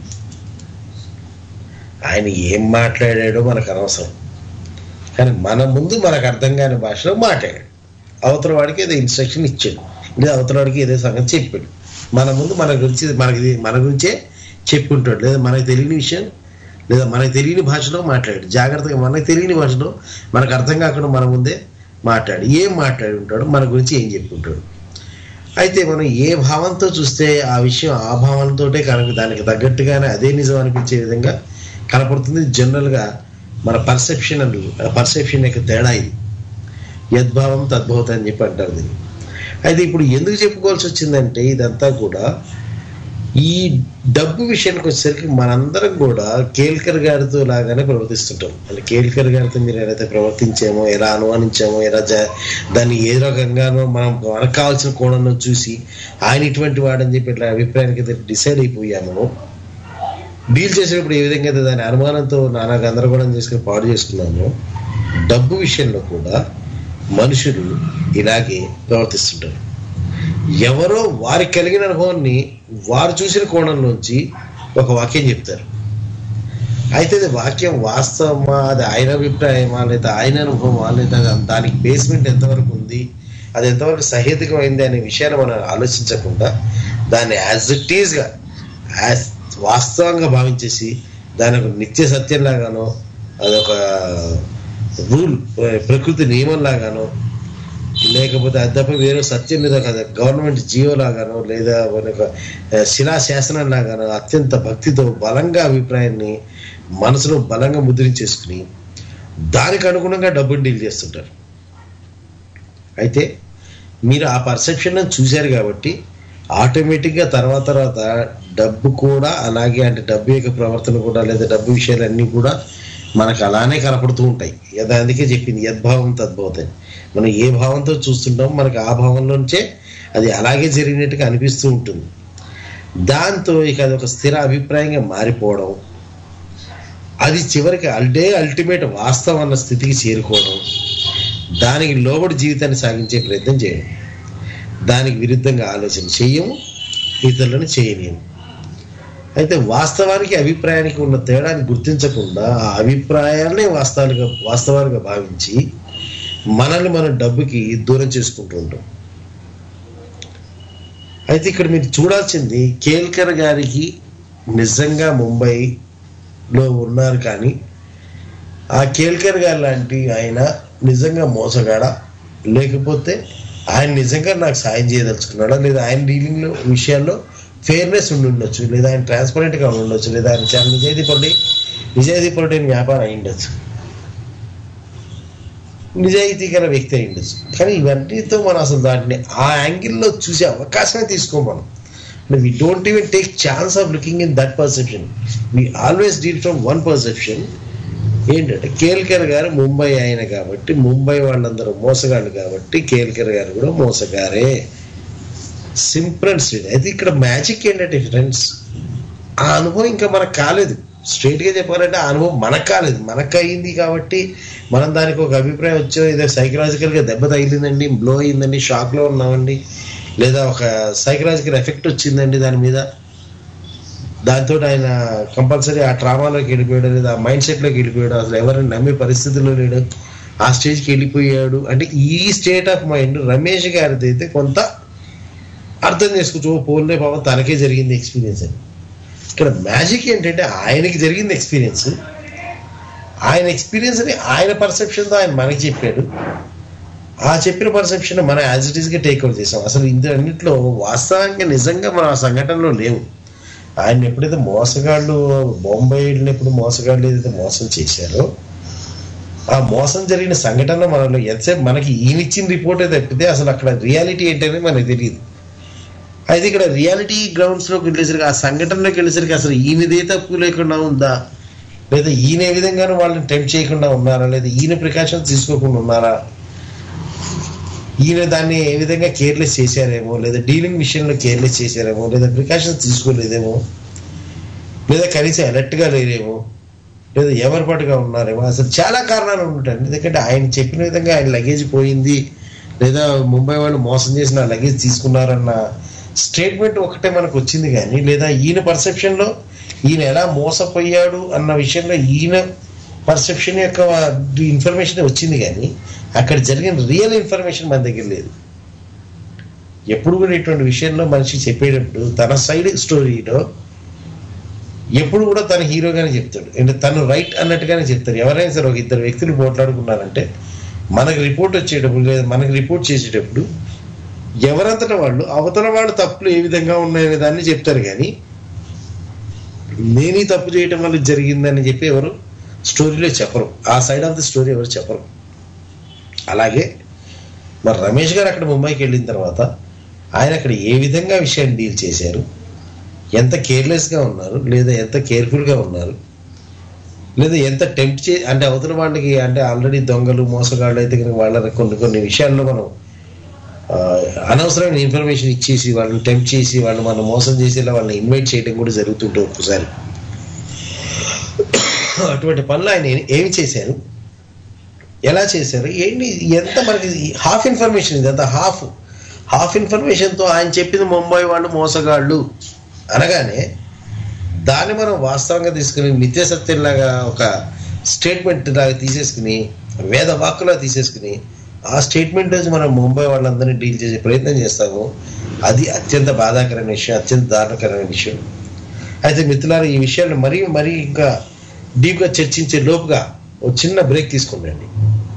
ఆయన ఏం మాట్లాడాడో మనకు అనవసరం కానీ మన ముందు మనకు అర్థం కాని భాషలో మాట్లాడాడు అవతల వాడికి ఏదో ఇన్స్ట్రక్షన్ ఇచ్చాడు లేదా అవతల వాడికి ఏదో సంగతి చెప్పాడు మన ముందు మన గురించి మనకి మన గురించే చెప్పుకుంటాడు లేదా మనకు తెలియని విషయం లేదా మనకు తెలియని భాషలో మాట్లాడాడు జాగ్రత్తగా మనకు తెలియని భాషలో మనకు అర్థం కాకుండా మన ముందే మాట్లాడి ఏం మాట్లాడి ఉంటాడు మన గురించి ఏం చెప్పుకుంటాడు అయితే మనం ఏ భావంతో చూస్తే ఆ విషయం ఆ భావంతోటే కనుక దానికి తగ్గట్టుగానే అదే నిజం అనిపించే విధంగా కనపడుతుంది జనరల్గా మన పర్సెప్షన్ అని పర్సెప్షన్ యొక్క తేడా ఇది యద్భావం తద్భవత అని చెప్పి అంటారు దీన్ని అయితే ఇప్పుడు ఎందుకు చెప్పుకోవాల్సి వచ్చిందంటే ఇదంతా కూడా ఈ డబ్బు విషయానికి వచ్చేసరికి మనందరం కూడా కేల్కర్ గారితో లాగానే ప్రవర్తిస్తుంటాం అంటే కేల్కర్ గారితో మీరు ఎలా ప్రవర్తించామో ఎలా అనుమానించామో ఎలా జా- దాన్ని ఏ రకంగానో మనం మనకు కావాల్సిన కోణంలో చూసి ఆయన ఇటువంటి వాడని చెప్పి ఇట్లా అభిప్రాయానికి డిసైడ్ అయిపోయాము డీల్ చేసేటప్పుడు ఏ విధంగా అయితే దాని అనుమానంతో నానా గందరగోళం చేసుకుని పాడు చేసుకున్నామో డబ్బు విషయంలో కూడా మనుషులు ఇలాగే ప్రవర్తిస్తుంటారు ఎవరో వారికి కలిగిన అనుభవాన్ని వారు చూసిన కోణంలోంచి ఒక వాక్యం చెప్తారు అయితే అది వాక్యం వాస్తవమా అది ఆయన అభిప్రాయమా లేదా ఆయన అనుభవమా లేదా దానికి బేస్మెంట్ ఎంతవరకు ఉంది అది ఎంతవరకు సహేతుకమైంది అనే విషయాన్ని మనం ఆలోచించకుండా దాన్ని యాజ్ ఇట్ ఈస్గా యాజ్ వాస్తవంగా భావించేసి దాని ఒక నిత్య సత్యంలాగానో అదొక రూల్ ప్రకృతి నియమం లాగానో లేకపోతే అది తప్ప వేరే సత్యం మీద కదా గవర్నమెంట్ జియో లాగానో లేదా ఒక శిలా శాసనం లాగానో అత్యంత భక్తితో బలంగా అభిప్రాయాన్ని మనసులో బలంగా ముద్రించేసుకుని దానికి అనుగుణంగా డబ్బుని డీల్ చేస్తుంటారు అయితే మీరు ఆ పర్సెప్షన్ చూశారు కాబట్టి ఆటోమేటిక్గా తర్వాత తర్వాత డబ్బు కూడా అలాగే అంటే డబ్బు యొక్క ప్రవర్తన కూడా లేదా డబ్బు విషయాలన్నీ కూడా మనకు అలానే కనపడుతూ ఉంటాయి యథ- అందుకే చెప్పింది యద్భావం తద్భవతని మనం ఏ భావంతో చూస్తుంటామో మనకు ఆ భావంలోంచే అది అలాగే జరిగినట్టుగా అనిపిస్తూ ఉంటుంది దాంతో ఇక అది ఒక స్థిర అభిప్రాయంగా మారిపోవడం అది చివరికి అల్డే అల్టిమేట్ వాస్తవం అన్న స్థితికి చేరుకోవడం దానికి లోబడి జీవితాన్ని సాగించే ప్రయత్నం చేయడం దానికి విరుద్ధంగా ఆలోచన చేయము ఇతరులను చేయలేము అయితే వాస్తవానికి అభిప్రాయానికి ఉన్న తేడాన్ని గుర్తించకుండా ఆ అభిప్రాయాలనే వాస్తవాలుగా వాస్తవాలుగా భావించి మనల్ని మన డబ్బుకి దూరం చేసుకుంటూ ఉంటాం అయితే ఇక్కడ మీరు చూడాల్సింది కేల్కర్ గారికి నిజంగా ముంబైలో ఉన్నారు కానీ ఆ కేల్కర్ గారు లాంటి ఆయన నిజంగా మోసగాడా లేకపోతే ఆయన నిజంగా నాకు సాయం చేయదలుచుకున్నాడా లేదా ఆయన డీలింగ్లో విషయాల్లో ఫెయిర్నెస్ ఉండి ఉండొచ్చు లేదా ఆయన ట్రాన్స్పరెంట్గా ఉండి ఉండొచ్చు లేదా ఆయన చాలా నిజాయితీ పడి నిజాయితీ పడిన వ్యాపారం అయి ఉండొచ్చు నిజాయితీ గల వ్యక్తి అయి ఉండొచ్చు కానీ ఇవన్నీతో మనం అసలు దాటిని ఆ యాంగిల్లో చూసే అవకాశమే తీసుకోం మనం we don't even take chance of looking in that perception we always deal from one perception ఏంటంటే కేల్కర్ గారు ముంబై ఆయన కాబట్టి ముంబై వాళ్ళందరూ మోసగాళ్ళు కాబట్టి కేల్కర్ గారు కూడా మోసగారే సింపుల్ అండ్ స్ట్రీట్ అయితే ఇక్కడ మ్యాజిక్ ఏంటంటే ఫ్రెండ్స్ ఆ అనుభవం ఇంకా మనకు కాలేదు స్ట్రైట్గా చెప్పాలంటే ఆ అనుభవం మనకు కాలేదు మనకు అయింది కాబట్టి మనం దానికి ఒక అభిప్రాయం వచ్చో ఏదో సైకలాజికల్గా దెబ్బ తగిలిందండి బ్లో అయిందండి షాక్లో ఉన్నామండి లేదా ఒక సైకలాజికల్ ఎఫెక్ట్ వచ్చిందండి దాని మీద దాంతో ఆయన కంపల్సరీ ఆ ట్రామాలోకి వెళ్ళిపోయాడు లేదా ఆ మైండ్ సెట్లోకి వెళ్ళిపోయాడు అసలు ఎవరిని నమ్మే పరిస్థితిలో లేడు ఆ స్టేజ్కి వెళ్ళిపోయాడు అంటే ఈ స్టేట్ ఆఫ్ మైండ్ రమేష్ గారిది అయితే కొంత అర్థం చేసుకోవచ్చు ఓ పోన్లే పాపం తనకే జరిగింది ఎక్స్పీరియన్స్ అని ఇక్కడ మ్యాజిక్ ఏంటంటే ఆయనకి జరిగింది ఎక్స్పీరియన్స్ ఆయన ఎక్స్పీరియన్స్ని ఆయన పర్సెప్షన్తో ఆయన మనకి చెప్పాడు ఆ చెప్పిన పర్సెప్షన్ మనం యాజ్ ఇట్ ఈస్గా టేక్ అవుట్ చేసాం అసలు ఇందులో వాస్తవంగా నిజంగా మనం ఆ సంఘటనలో లేవు ఆయన ఎప్పుడైతే మోసగాళ్ళు బొంబాయి వెళ్ళినప్పుడు మోసగాళ్ళు ఏదైతే మోసం చేశారో ఆ మోసం జరిగిన సంఘటన మనలో ఎంతసేపు మనకి ఈయన ఇచ్చిన రిపోర్ట్ తప్పితే అసలు అక్కడ రియాలిటీ ఏంటనేది మనకు తెలియదు అయితే ఇక్కడ రియాలిటీ గ్రౌండ్స్ లోకి వెళ్ళేసరికి ఆ సంఘటనలోకి వెళ్ళేసరికి అసలు ఈయనదే తప్పు లేకుండా ఉందా లేదా ఈయన ఏ విధంగానూ వాళ్ళని టెంప్ట్ చేయకుండా ఉన్నారా లేదా ఈయన ప్రికాషన్స్ తీసుకోకుండా ఉన్నారా ఈయన దాన్ని ఏ విధంగా కేర్లెస్ చేశారేమో లేదా డీలింగ్ విషయంలో కేర్లెస్ చేశారేమో లేదా ప్రికాషన్స్ తీసుకోలేదేమో లేదా కనీసం అలర్ట్గా లేరేమో లేదా ఎవరి పాటుగా ఉన్నారేమో అసలు చాలా కారణాలు ఉంటాయి ఎందుకంటే ఆయన చెప్పిన విధంగా ఆయన లగేజ్ పోయింది లేదా ముంబై వాళ్ళు మోసం చేసిన లగేజ్ తీసుకున్నారన్న స్టేట్మెంట్ ఒకటే మనకు వచ్చింది కానీ లేదా ఈయన పర్సెప్షన్లో ఈయన ఎలా మోసపోయాడు అన్న విషయంలో ఈయన పర్సెప్షన్ యొక్క ఇన్ఫర్మేషన్ వచ్చింది కానీ అక్కడ జరిగిన రియల్ ఇన్ఫర్మేషన్ మన దగ్గర లేదు ఎప్పుడు కూడా ఇటువంటి విషయంలో మనిషి చెప్పేటప్పుడు తన సైడ్ స్టోరీలో ఎప్పుడు కూడా తన హీరోగానే చెప్తాడు అంటే తను రైట్ అన్నట్టుగానే చెప్తారు ఎవరైనా సరే ఒక ఇద్దరు వ్యక్తులు పోట్లాడుకున్నారంటే మనకు రిపోర్ట్ వచ్చేటప్పుడు లేదా మనకు రిపోర్ట్ చేసేటప్పుడు ఎవరంతటా వాళ్ళు అవతల వాళ్ళు తప్పులు ఏ విధంగా ఉన్నాయనే దాన్ని చెప్తారు కానీ నేను ఈ తప్పు చేయటం వల్ల ఇది జరిగిందని చెప్పి ఎవరు స్టోరీలో చెప్పరు ఆ సైడ్ ఆఫ్ ది స్టోరీ ఎవరు చెప్పరు అలాగే మరి రమేష్ గారు అక్కడ ముంబైకి వెళ్ళిన తర్వాత ఆయన అక్కడ ఏ విధంగా విషయాన్ని డీల్ చేశారు ఎంత కేర్లెస్గా ఉన్నారు లేదా ఎంత కేర్ఫుల్గా ఉన్నారు లేదా ఎంత టెంప్ట్ చే అంటే అవతల వాళ్ళకి అంటే ఆల్రెడీ దొంగలు మోసగాళ్ళు అయితే కనుక వాళ్ళ కొన్ని కొన్ని విషయాల్లో మనం ఆ, అనవసరమైన ఇన్ఫర్మేషన్ ఇచ్చేసి వాళ్ళని టెంప్ట్ చేసి వాళ్ళు మనం మోసం చేసేలా వాళ్ళని ఇన్వైట్ చేయడం కూడా జరుగుతుంటుంది ఒక్కసారి అటువంటి పనులు ఆయన ఏ- ఏమి చేశారు ఎలా చేశారు ఏంటి ఎంత మనకి హాఫ్ ఇన్ఫర్మేషన్ ఇది అంత హాఫ్ హాఫ్ ఇన్ఫర్మేషన్తో ఆయన చెప్పింది ముంబై వాళ్ళు మోసగాళ్ళు అనగానే దాన్ని మనం వాస్తవంగా తీసుకుని నిత్య సత్యంలాగా ఒక స్టేట్మెంట్ లాగా తీసేసుకుని వేద వాక్కులా తీసేసుకుని ఆ స్టేట్మెంట్ నుంచి మనం ముంబై వాళ్ళందరినీ డీల్ చేసే ప్రయత్నం చేస్తాము అది అత్యంత బాధాకరమైన విషయం అత్యంత దారుణకరమైన విషయం అయితే మిత్రులారా ఈ విషయాన్ని మరీ మరీ ఇంకా డీప్గా చర్చించే లోపుగా ఒక చిన్న బ్రేక్ తీసుకుందండి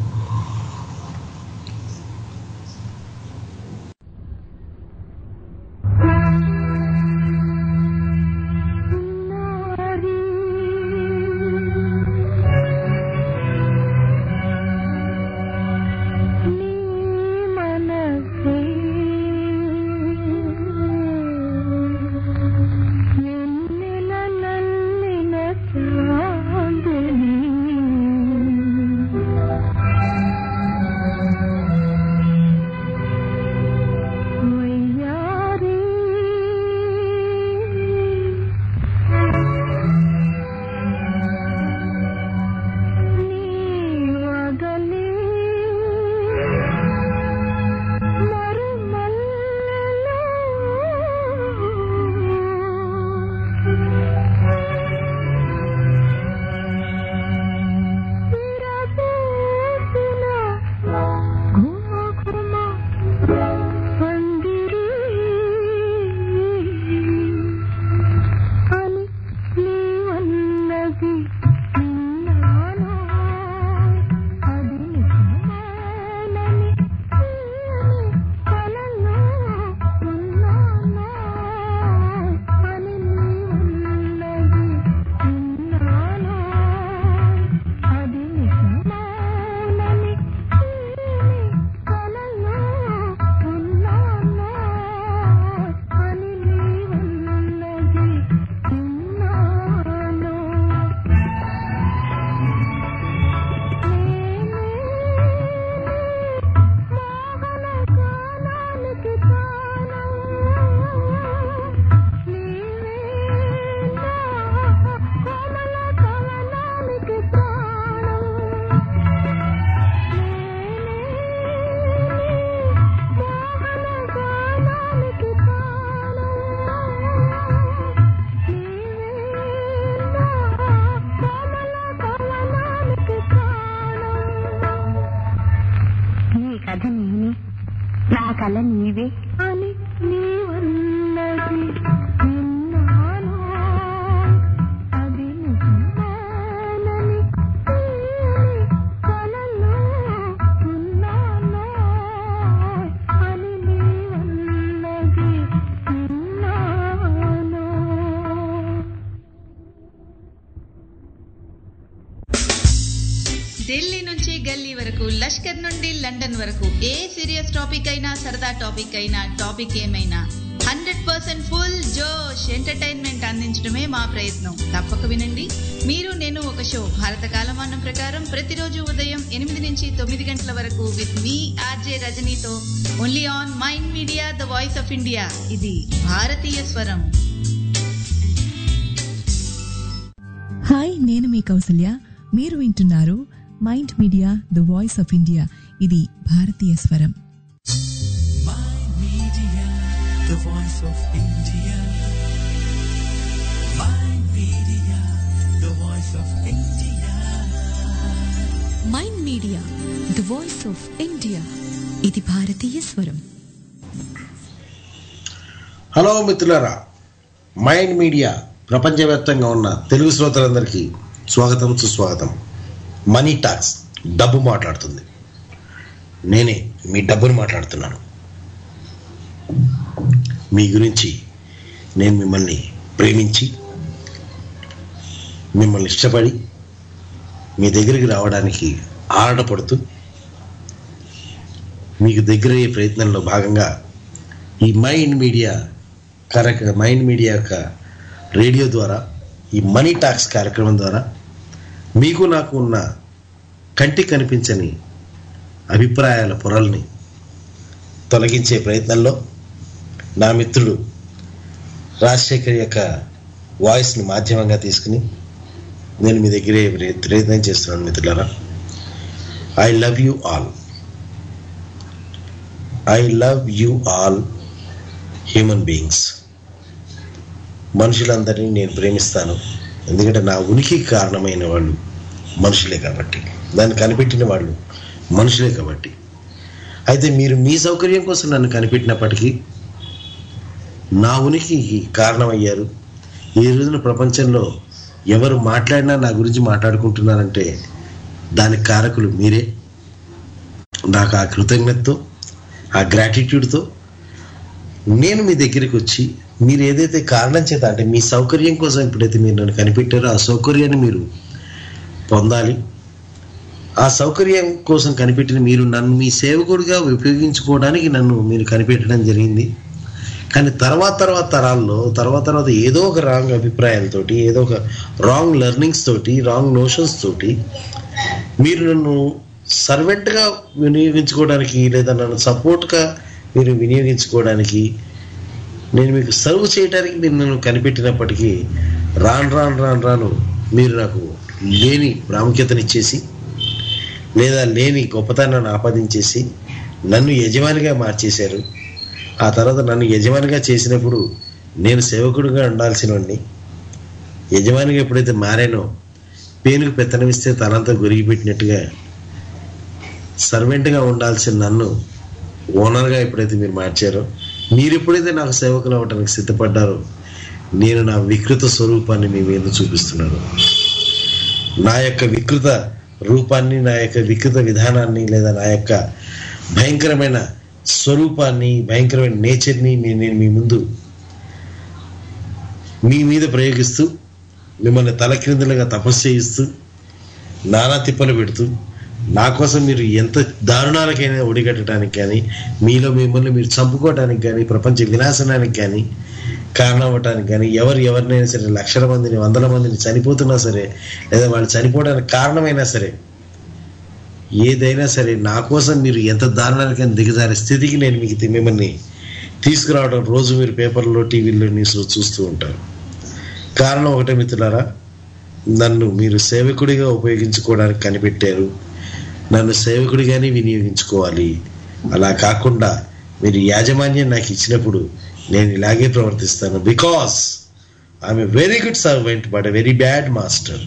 నీ కథ నేనే నా కళ నీవే అని నీవన్నది విన్నాను. అది నిజమేనని తీయని కలలో ఉన్నాను. అని నీవన్నది విన్నాను. ఢిల్లీ నుంచి గల్లీ వరకు లష్కర్ నుండి లండన్ వరకు ఏ సీరియస్ టాపిక్ అయినా సరదా టాపిక్ అయినా టాపిక్ ఏమైనా హండ్రెడ్ పర్సెంట్ ఫుల్ జోష్ ఎంటర్టైన్మెంట్ అందించడమే మా ప్రయత్నం తప్పక వినండి మీరు నేను ఒక షో భారత కాలమానం ప్రకారం ప్రతిరోజు ఉదయం ఎనిమిది నుంచి తొమ్మిది గంటల వరకు విత్ మీ ఆర్జే రజనీతో only on mind media the voice of India ఇది భారతీయ స్వరం హాయ్ నేను మీ కౌసల్య మీరు వింటున్నారు mind media the voice of India ఇది భారతీయ స్వరం My media, the voice of India. My media, the voice of India. Media the voice of India ఇది భారతీయ స్వరం హలో మిత్రులారా మైండ్ మీడియా ప్రపంచవ్యాప్తంగా ఉన్న తెలుగు శ్రోతలందరికీ స్వాగతం సుస్వాగతం మనీ టాక్స్ డబ్బు మాట్లాడుతుంది నేనే మీ డబ్బుని మాట్లాడుతున్నాను మీ గురించి నేను మిమ్మల్ని ప్రేమించి మిమ్మల్ని ఇష్టపడి మీ దగ్గరికి రావడానికి ఆరాటపడుతూ మీకు దగ్గరయ్యే ప్రయత్నంలో భాగంగా ఈ mind media correct mind media యొక్క రేడియో ద్వారా ఈ మనీ టాక్స్ కార్యక్రమం ద్వారా మీకు నాకు ఉన్న కంటికి కనిపించని అభిప్రాయాల పొరల్ని తొలగించే ప్రయత్నంలో నా మిత్రుడు రాజశేఖర్ యొక్క వాయిస్ని మాధ్యమంగా తీసుకుని నేను మీ దగ్గరే ప్రయ- ప్రయత్నం చేస్తున్నాను మిత్రులారా I love you all I love you all human beings మనుషులందరినీ నేను ప్రేమిస్తాను ఎందుకంటే నా ఉనికి కారణమైన వాళ్ళు మనుషులే కాబట్టి దాన్ని కనిపెట్టిన వాళ్ళు మనుషులే కాబట్టి అయితే మీరు మీ సౌకర్యం కోసం నన్ను కనిపెట్టినప్పటికీ నా ఉనికికి కారణమయ్యారు ఈ రోజున ప్రపంచంలో ఎవరు మాట్లాడినా నా గురించి మాట్లాడుకుంటున్నారంటే దానికి కారకులు మీరే నాకు ఆ కృతజ్ఞతతో ఆ గ్రాటిట్యూడ్తో నేను మీ దగ్గరికి వచ్చి మీరు ఏదైతే కారణం చేత అంటే మీ సౌకర్యం కోసం ఎప్పుడైతే మీరు నన్ను కనిపెట్టారో ఆ సౌకర్యాన్ని మీరు పొందాలి ఆ సౌకర్యం కోసం కనిపెట్టిన మీరు నన్ను మీ సేవకుడిగా ఉపయోగించుకోవడానికి నన్ను మీరు కనిపెట్టడం జరిగింది కానీ తర్వాత తర్వాత తరాల్లో తర్వాత తర్వాత ఏదో ఒక రాంగ్ అభిప్రాయాలతోటి ఏదో ఒక రాంగ్ లెర్నింగ్స్ తోటి రాంగ్ నోషన్స్ తోటి మీరు నన్ను సర్వెంట్గా వినియోగించుకోవడానికి లేదా నన్ను సపోర్ట్గా మీరు వినియోగించుకోవడానికి నేను మీకు సర్వ్ చేయడానికి మీరు నన్ను కనిపెట్టినప్పటికీ రాను రాను రాను రాను మీరు నాకు లేని ప్రాముఖ్యతనిచ్చేసి లేదా లేని గొప్పతనాన్ని ఆపాదించేసి నన్ను యజమానిగా మార్చేశారు ఆ తర్వాత నన్ను యజమానిగా చేసినప్పుడు నేను సేవకుడిగా ఉండాల్సినవాడిని యజమానిగా ఎప్పుడైతే మారానో పేనుకు పెత్తనమిస్తే తనంతా గొరిగిపెట్టినట్టుగా సర్వెంట్గా ఉండాల్సిన నన్ను ఓనర్గా ఎప్పుడైతే మీరు మార్చారో మీరు ఎప్పుడైతే నాకు సేవకులు అవ్వడానికి సిద్ధపడ్డారో నేను నా వికృత స్వరూపాన్ని మీ మీద చూపిస్తున్నాను నా యొక్క వికృత రూపాన్ని నా యొక్క వికృత విధానాన్ని లేదా నా యొక్క భయంకరమైన స్వరూపాన్ని భయంకరమైన నేచర్ని నేను నేను మీ ముందు మీ మీద ప్రయోగిస్తూ మిమ్మల్ని తలక్రిందులుగా తపస్సు చేయిస్తూ నానా తిప్పలు పెడుతూ నా కోసం మీరు ఎంత దారుణాలకైనా ఒడిగట్టడానికి కానీ మీలో మిమ్మల్ని మీరు చంపుకోవడానికి కానీ ప్రపంచ వినాశనానికి కానీ కారణం అవ్వటానికి కానీ ఎవరు ఎవరినైనా సరే లక్షల మందిని వందల మందిని చనిపోతున్నా సరే లేదా వాళ్ళు చనిపోవడానికి కారణమైనా సరే ఏదైనా సరే నా కోసం మీరు ఎంత దారుణానికైనా దిగజారే స్థితికి నేను మీకు తి- మిమ్మల్ని తీసుకురావడం రోజు మీరు పేపర్లో టీవీలో న్యూస్లో చూస్తూ ఉంటారు కారణం ఒకటే మిత్రులారా నన్ను మీరు సేవకుడిగా ఉపయోగించుకోవడానికి కనిపెట్టారు నన్ను సేవకుడిగానే వినియోగించుకోవాలి అలా కాకుండా మీరు యాజమాన్యం నాకు ఇచ్చినప్పుడు నేను ఇలాగే ప్రవర్తిస్తాను because I'm a very good servant but a very bad master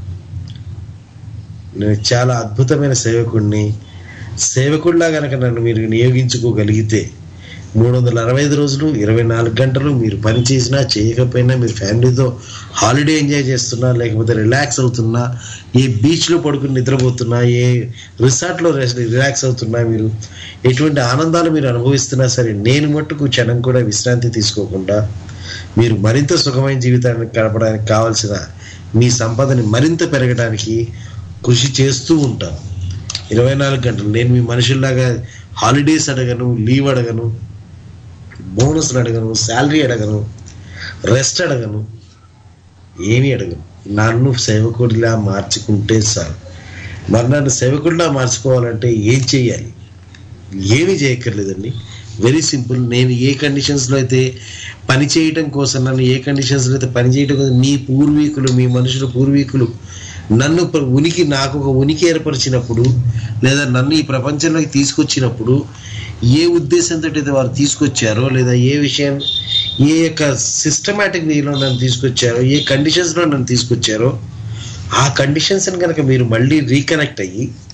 నేను చాలా అద్భుతమైన సేవకుడిని సేవకుడిలా కనుక నన్ను మీరు నియోగించుకోగలిగితే మూడు వందల అరవై ఐదు రోజులు ఇరవై నాలుగు గంటలు మీరు పని చేసినా చేయకపోయినా మీరు ఫ్యామిలీతో హాలిడే ఎంజాయ్ చేస్తున్నా లేకపోతే రిలాక్స్ అవుతున్నా ఏ బీచ్లో పడుకుని నిద్రపోతున్నా ఏ రిసార్ట్లో రిలాక్స్ అవుతున్నా మీరు ఎటువంటి ఆనందాలు మీరు అనుభవిస్తున్నా సరే నేను మట్టుకు క్షణం కూడా విశ్రాంతి తీసుకోకుండా మీరు మరింత సుఖమైన జీవితాన్ని గడపడానికి కావాల్సిన మీ సంపదని మరింత పెరగడానికి కృషి చేస్తూ ఉంటాను ఇరవై నాలుగు గంటలు నేను మీ మనుషుల్లాగా హాలిడేస్ అడగను లీవ్ అడగను బోనస్లు అడగను శాలరీ అడగను రెస్ట్ అడగను ఏమీ అడగను నన్ను సేవకుడిలా మార్చుకుంటే చాలు మరి నన్ను సేవకుడిలా మార్చుకోవాలంటే ఏం చేయాలి ఏమీ చేయక్కర్లేదండి వెరీ సింపుల్ నేను ఏ కండిషన్స్లో అయితే పని చేయటం కోసం నన్ను ఏ కండిషన్స్లో అయితే పని చేయటం కోసం మీ పూర్వీకులు మీ మనుషుల పూర్వీకులు నన్ను ప్ర- ఉనికి నాకు ఒక ఉనికి ఏర్పరిచినప్పుడు లేదా నన్ను ఈ ప్రపంచంలోకి తీసుకొచ్చినప్పుడు ఏ ఉద్దేశంతో అయితే వారు తీసుకొచ్చారో లేదా ఏ విషయం ఏ యొక్క సిస్టమేటిక్ వేలో నన్ను తీసుకొచ్చారో ఏ కండిషన్స్లో నన్ను తీసుకొచ్చారో ఆ కండిషన్స్ని కనుక మీరు మళ్ళీ రీకనెక్ట్ అయ్యి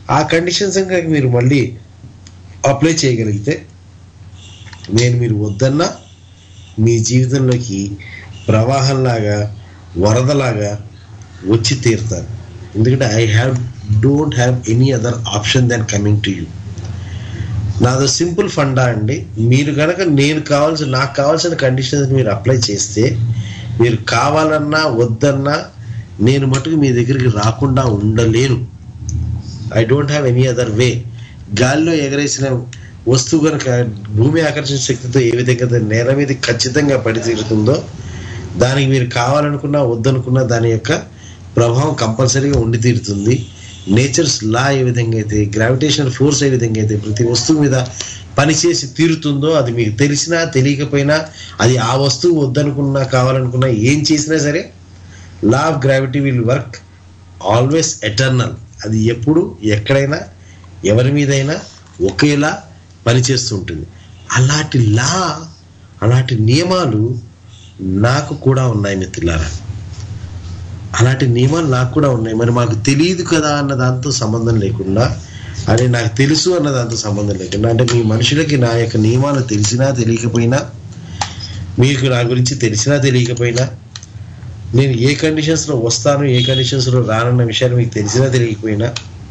ఆ కండిషన్స్ కనుక మీరు మళ్ళీ అప్లై చేయగలిగితే నేను మీరు వద్దన్నా మీ జీవితంలోకి ప్రవాహంలాగా వరదలాగా వచ్చి తీరుతాను ఎందుకంటే I have don't have any other option than coming to you నాదో సింపుల్ ఫండా అండి మీరు కనుక నేను కావాల్సిన నాకు కావాల్సిన కండిషన్స్ మీరు అప్లై చేస్తే మీరు కావాలన్నా వద్దన్నా నేను మటుకు మీ దగ్గరికి రాకుండా ఉండలేను I don't have any other way గాలిలో ఎగరేసిన వస్తువు కనుక భూమి ఆకర్షణ శక్తితో ఏ విధంగా దాని నేల మీద ఖచ్చితంగా పడి తీరుతుందో దానికి మీరు కావాలనుకున్నా వద్దనుకున్నా దాని యొక్క ప్రభావం కంపల్సరీగా ఉండి తీరుతుంది నేచర్స్ లా ఏ విధంగా అయితే గ్రావిటేషనల్ ఫోర్స్ ఏ విధంగా అయితే ప్రతి వస్తువు మీద పనిచేసి తీరుతుందో అది మీకు తెలిసినా తెలియకపోయినా అది ఆ వస్తువు వద్దనుకున్నా కావాలనుకున్నా ఏం చేసినా సరే law of gravity will work always eternal అది ఎప్పుడు ఎక్కడైనా ఎవరి మీదైనా ఒకేలా పనిచేస్తూ ఉంటుంది అలాంటి లా అలాంటి నియమాలు నాకు కూడా ఉన్నాయి మిత్రులారా అలాంటి నియమాలు నాకు కూడా ఉన్నాయి మరి మాకు తెలియదు కదా అన్న దాంతో సంబంధం లేకుండా అదే నాకు తెలుసు అన్న దాంతో సంబంధం లేకుండా అంటే మీ మనుషులకి నా యొక్క నియమాలు తెలిసినా తెలియకపోయినా మీకు నా గురించి తెలిసినా తెలియకపోయినా నేను ఏ కండిషన్స్లో వస్తాను ఏ కండిషన్స్లో రానన్న విషయాన్ని మీకు తెలిసినా తెలియకపోయినా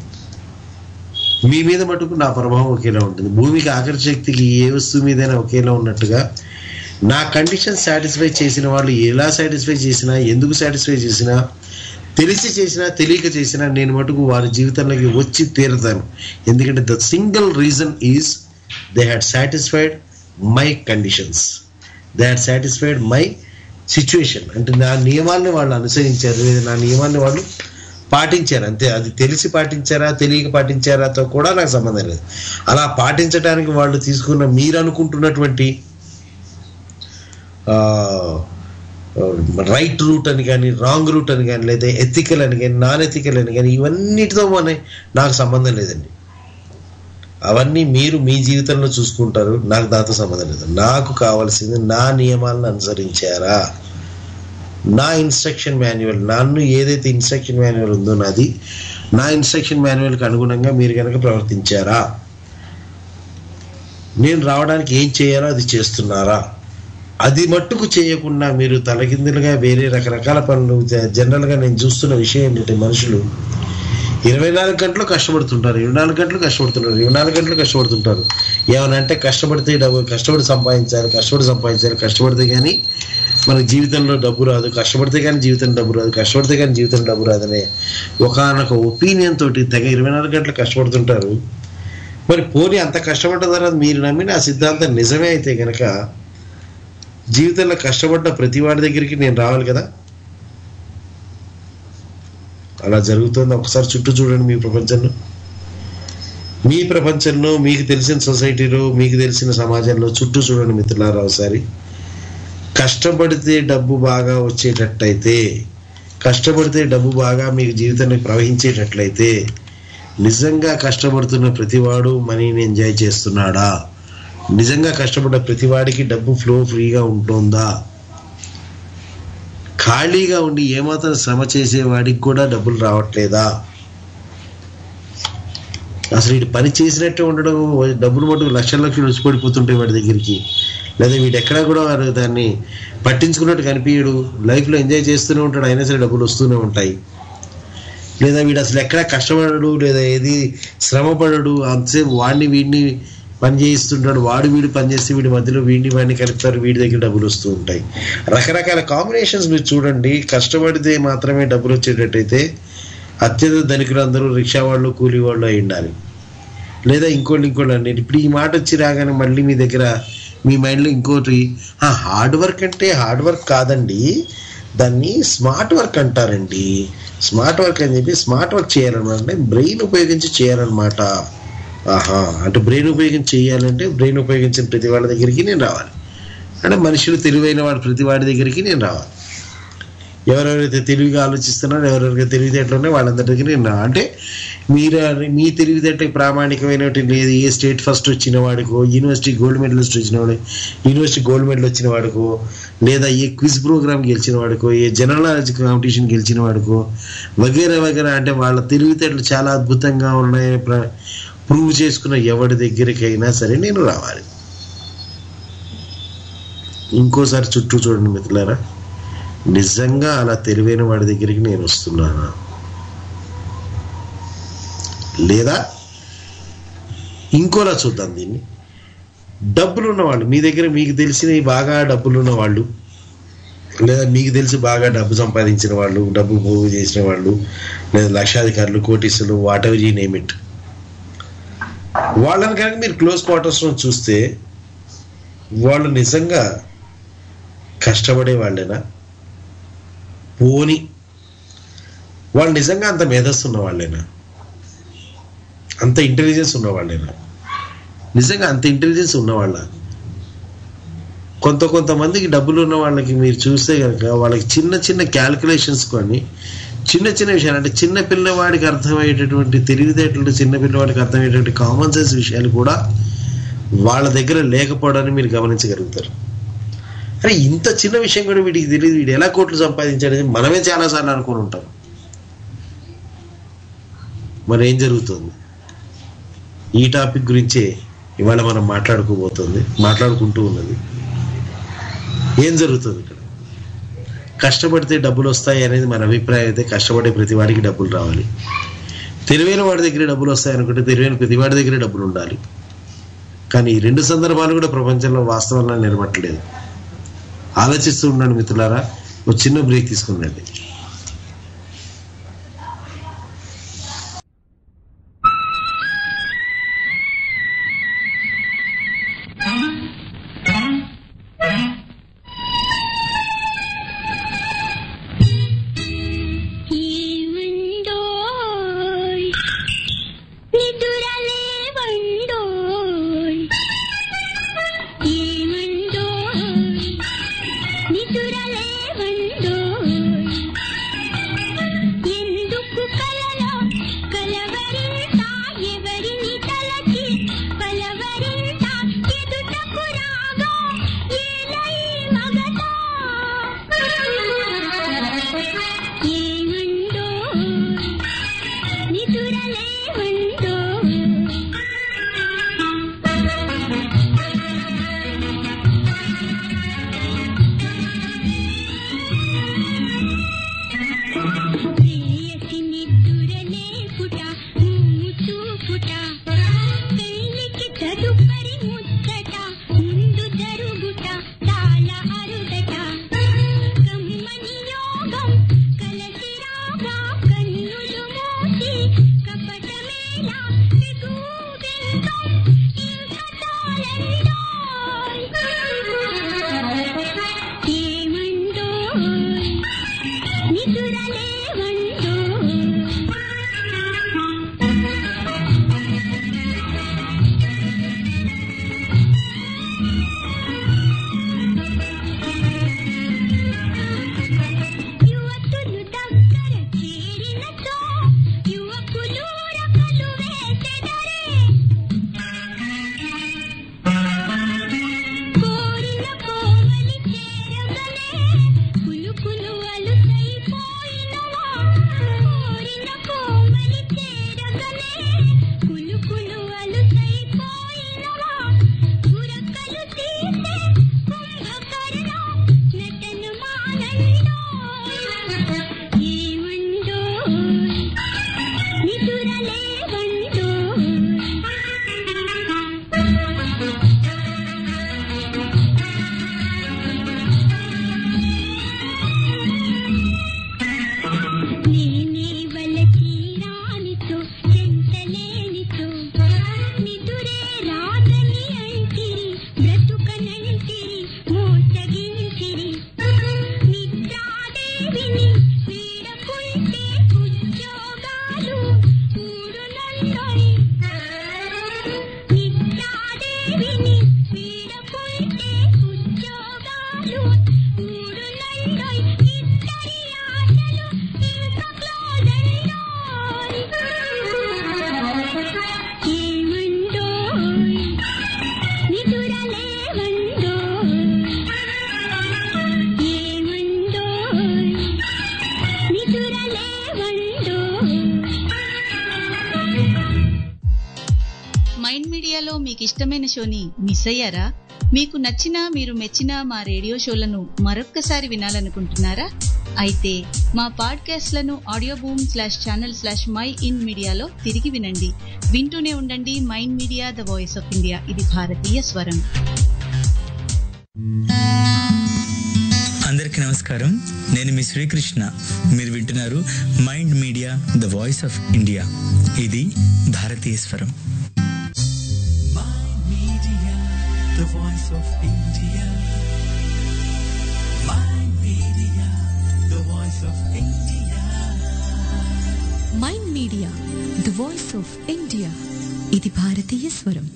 మీ మీద మటుకు నా ప్రభావం ఒకేలా ఉంటుంది భూమికి ఆకర్షణ శక్తికి ఏ వస్తువు మీదైనా ఒకేలా ఉన్నట్టుగా నా కండిషన్ సాటిస్ఫై చేసిన వాళ్ళు ఎలా సాటిస్ఫై చేసినా ఎందుకు సాటిస్ఫై చేసినా తెలిసి చేసినా తెలియక చేసినా నేను మటుకు వారి జీవితంలోకి వచ్చి తీరుతాను ఎందుకంటే the single reason is they had satisfied my conditions they had satisfied my situation అంటే నా నియమాల్ని వాళ్ళు అనుసరించారు లేదా నా నియమాల్ని వాళ్ళు పాటించారు అంతే అది తెలిసి పాటించారా తెలియక పాటించారాతో కూడా నాకు సంబంధం లేదు అలా పాటించడానికి వాళ్ళు తీసుకున్న మీరు అనుకుంటున్నటువంటి రైట్ రూట్ అని కానీ రాంగ్ రూట్ అని కానీ లేదా ఎథికల్ అని కానీ నాన్ ఎథికల్ అని కానీ ఇవన్నిటితో మన నాకు సంబంధం లేదండి అవన్నీ మీరు మీ జీవితంలో చూసుకుంటారు నాకు దాంతో సంబంధం లేదు నాకు కావాల్సింది నా నియమాలను అనుసరించారా నా ఇన్స్ట్రక్షన్ మాన్యువల్ నన్ను ఏదైతే ఇన్స్ట్రక్షన్ మాన్యువల్ ఉందో నాది నా ఇన్స్ట్రక్షన్ మాన్యువల్కి అనుగుణంగా మీరు కనుక ప్రవర్తించారా నేను రావడానికి ఏం చేయాలో అది చేస్తున్నారా అది మట్టుకు చేయకుండా మీరు తలకిందులుగా వేరే రకరకాల పనులు జ- జనరల్గా నేను చూస్తున్న విషయం ఏంటంటే మనుషులు ఇరవై నాలుగు గంటలు కష్టపడుతుంటారు ఇరవై నాలుగు గంటలు కష్టపడుతుంటారు ఇరవై నాలుగు గంటలు కష్టపడుతుంటారు ఏమనంటే కష్టపడితే డబ్బు కష్టపడి సంపాదించాలి కష్టపడి సంపాదించాలి కష్టపడితే కానీ మన జీవితంలో డబ్బు రాదు కష్టపడితే కానీ జీవితం డబ్బు రాదు కష్టపడితే కానీ జీవితం డబ్బు రాదనే ఒకనొక ఒపీనియన్ తోటి తెగ ఇరవై నాలుగు గంటలు కష్టపడుతుంటారు మరి పోనీ అంత కష్టపడ్డ తర్వాత మీరు నమ్మిన ఆ సిద్ధాంతం నిజమే అయితే కనుక జీవితంలో కష్టపడ్డ ప్రతి వాడి దగ్గరికి నేను రావాలి కదా అలా జరుగుతుంది ఒకసారి చుట్టూ చూడండి మీ ప్రపంచంలో మీ ప్రపంచంలో మీకు తెలిసిన సొసైటీలో మీకు తెలిసిన సమాజంలో చుట్టూ చూడండి మిత్రులారా ఒకసారి కష్టపడితే డబ్బు బాగా వచ్చేటట్టయితే కష్టపడితే డబ్బు బాగా మీకు జీవితంలో ప్రవహించేటట్లయితే నిజంగా కష్టపడుతున్న ప్రతివాడు మనీని ఎంజాయ్ చేస్తున్నాడా నిజంగా కష్టపడ్డ ప్రతివాడికి డబ్బు ఫ్లో ఫ్రీగా ఉంటుందా ఖాళీగా ఉండి ఏమాత్రం శ్రమ చేసేవాడికి కూడా డబ్బులు రావట్లేదా అసలు వీడు పని చేసినట్టే ఉండడం డబ్బులు మటుకు లక్షల లక్షలు వచ్చి పడిపోతుంటాయి వాడి దగ్గరికి లేదా వీడు ఎక్కడా కూడా వాడు దాన్ని పట్టించుకున్నట్టు కనిపించడు లైఫ్లో ఎంజాయ్ చేస్తూనే ఉంటాడు అయినా సరే డబ్బులు వస్తూనే ఉంటాయి లేదా వీడు అసలు ఎక్కడా కష్టపడడు లేదా ఏది శ్రమపడడు అంతసేపు వాడిని వీడిని పని చేయిస్తుంటాడు వాడు వీడు పని చేస్తే వీడి మధ్యలో వీడిని వాడిని కలుపుతారు వీడి దగ్గర డబ్బులు వస్తూ ఉంటాయి రకరకాల కాంబినేషన్స్ మీరు చూడండి కష్టపడితే మాత్రమే డబ్బులు వచ్చేటట్టయితే అత్యంత ధనికులు అందరూ రిక్షా వాళ్ళు కూలీ వాళ్ళు అయి ఉండాలి లేదా ఇంకోళ్ళు ఇంకోళ్ళు అండి ఇప్పుడు ఈ మాట వచ్చి రాగానే మళ్ళీ మీ దగ్గర మీ మైండ్లో ఇంకోటి హార్డ్ వర్క్ అంటే హార్డ్ వర్క్ కాదండి దాన్ని స్మార్ట్ వర్క్ అంటారండి స్మార్ట్ వర్క్ అని చెప్పి స్మార్ట్ వర్క్ చేయాలన్నమాట అంటే బ్రెయిన్ ఉపయోగించి చేయాలన్నమాట ఆహా అంటే బ్రెయిన్ ఉపయోగించి చేయాలంటే బ్రెయిన్ ఉపయోగించిన ప్రతి వాళ్ళ దగ్గరికి నేను రావాలి అంటే మనుషులు తెలివైన వాడు ప్రతి వాడి దగ్గరికి నేను రావాలి ఎవరెవరైతే తెలివిగా ఆలోచిస్తున్నారో ఎవరెవరైతే తెలివితేటలు ఉన్నాయో వాళ్ళందరి దగ్గరికి నేను రావాలి అంటే మీరు మీ తెలివితేటకి ప్రామాణికమైనటువంటి లేదు ఏ స్టేట్ ఫస్ట్ వచ్చిన వాడికో యూనివర్సిటీ గోల్డ్ మెడలిస్ట్ వచ్చిన వాడు యూనివర్సిటీ గోల్డ్ మెడల్ వచ్చిన వాడికో లేదా ఏ క్విజ్ ప్రోగ్రామ్ గెలిచిన వాడికో ఏ జనరల్ నాలెడ్జ్ కాంపిటీషన్ గెలిచిన వాడికో వగేరా వగేరా అంటే వాళ్ళ తెలివితేటలు చాలా అద్భుతంగా ఉన్నాయని ప్ర- ప్రూవ్ చేసుకున్న ఎవరి దగ్గరికైనా సరే నేను రావాలి ఇంకోసారి చుట్టూ చూడండి మిత్రులారా నిజంగా అలా తెలివైన వాడి దగ్గరికి నేను వస్తున్నానా లేదా ఇంకోలా చూద్దాం దీన్ని డబ్బులు ఉన్నవాళ్ళు మీ దగ్గర మీకు తెలిసిన బాగా డబ్బులు ఉన్న వాళ్ళు లేదా మీకు తెలిసి బాగా డబ్బు సంపాదించిన వాళ్ళు డబ్బు పోగు చేసిన వాళ్ళు లేదా లక్షాధికారులు కోటీసులు whatever you name it వాళ్ళని కనుక మీరు క్లోజ్ క్వార్టర్స్లో చూస్తే వాళ్ళు నిజంగా కష్టపడే వాళ్ళేనా పోని వాళ్ళు నిజంగా అంత మేధస్సు ఉన్న వాళ్ళేనా అంత ఇంటెలిజెన్స్ ఉన్న వాళ్ళేనా నిజంగా అంత ఇంటెలిజెన్స్ ఉన్నవాళ్ళ కొంత కొంతమందికి డబ్బులు ఉన్న వాళ్ళకి మీరు చూస్తే కనుక వాళ్ళకి చిన్న చిన్న క్యాల్కులేషన్స్ కానీ చిన్న చిన్న విషయాలు అంటే చిన్న పిల్లవాడికి అర్థమయ్యేటటువంటి తెలివితేటలు చిన్న పిల్లవాడికి అర్థమయ్యేటువంటి కామన్ సెన్స్ విషయాలు కూడా వాళ్ళ దగ్గర లేకపోవడాన్ని మీరు గమనించగలుగుతారు అరే ఇంత చిన్న విషయం కూడా వీడికి తెలియదు వీడు ఎలా కోట్లు సంపాదించాడని మనమే చాలాసార్లు అనుకుని ఉంటాం మరి ఏం జరుగుతుంది ఈ టాపిక్ గురించే ఇవాళ మనం మాట్లాడుకోబోతుంది మాట్లాడుకుంటూ ఉన్నది ఏం జరుగుతుంది ఇక్కడ కష్టపడితే డబ్బులు వస్తాయి అనేది మన అభిప్రాయం అయితే కష్టపడే ప్రతి వాడికి డబ్బులు రావాలి తెలివైన వాడి దగ్గర డబ్బులు వస్తాయి అనుకుంటే తెలివైన ప్రతి వాడి దగ్గర డబ్బులు ఉండాలి కానీ ఈ రెండు సందర్భాలు కూడా ప్రపంచంలో వాస్తవంలో నిలబట్టలేదు ఆలోచిస్తూ ఉండండి మిత్రులారా ఒక చిన్న బ్రేక్ తీసుకుందండి ఏమండోయ్ నిదురలేవండోయ్ ఏమండోయ్ నిదురలేవండోయ్ ఎందుకు కలలో కలవరింత ఎవరిని తలచి కలవరింత ఎదుటకు రాగా ఏలై మగతా ఏమండో నిదురలేవండో ఇష్టమైన షోని మిస్ అయ్యారా మీకు నచ్చిన మీరు మెచ్చిన మా రేడియో షోలను మరొక్కసారి వినాలనుకుంటున్నారా అయితే మా పాడ్కాస్ట్లను Audioboom slash channel slash my in మీడియాలో తిరిగి వినండి వింటూనే ఉండండి mind media the voice of India ఇది భారతీయ స్వరం అందరికీ నమస్కారం నేను మీ శ్రీకృష్ణ మీరు వింటున్నారు mind media the voice of India ఇది భారతీయ స్వరం the voice of India. Mind Media, the voice of India. Mind media the voice of India ఇది భారతీయ స్వరం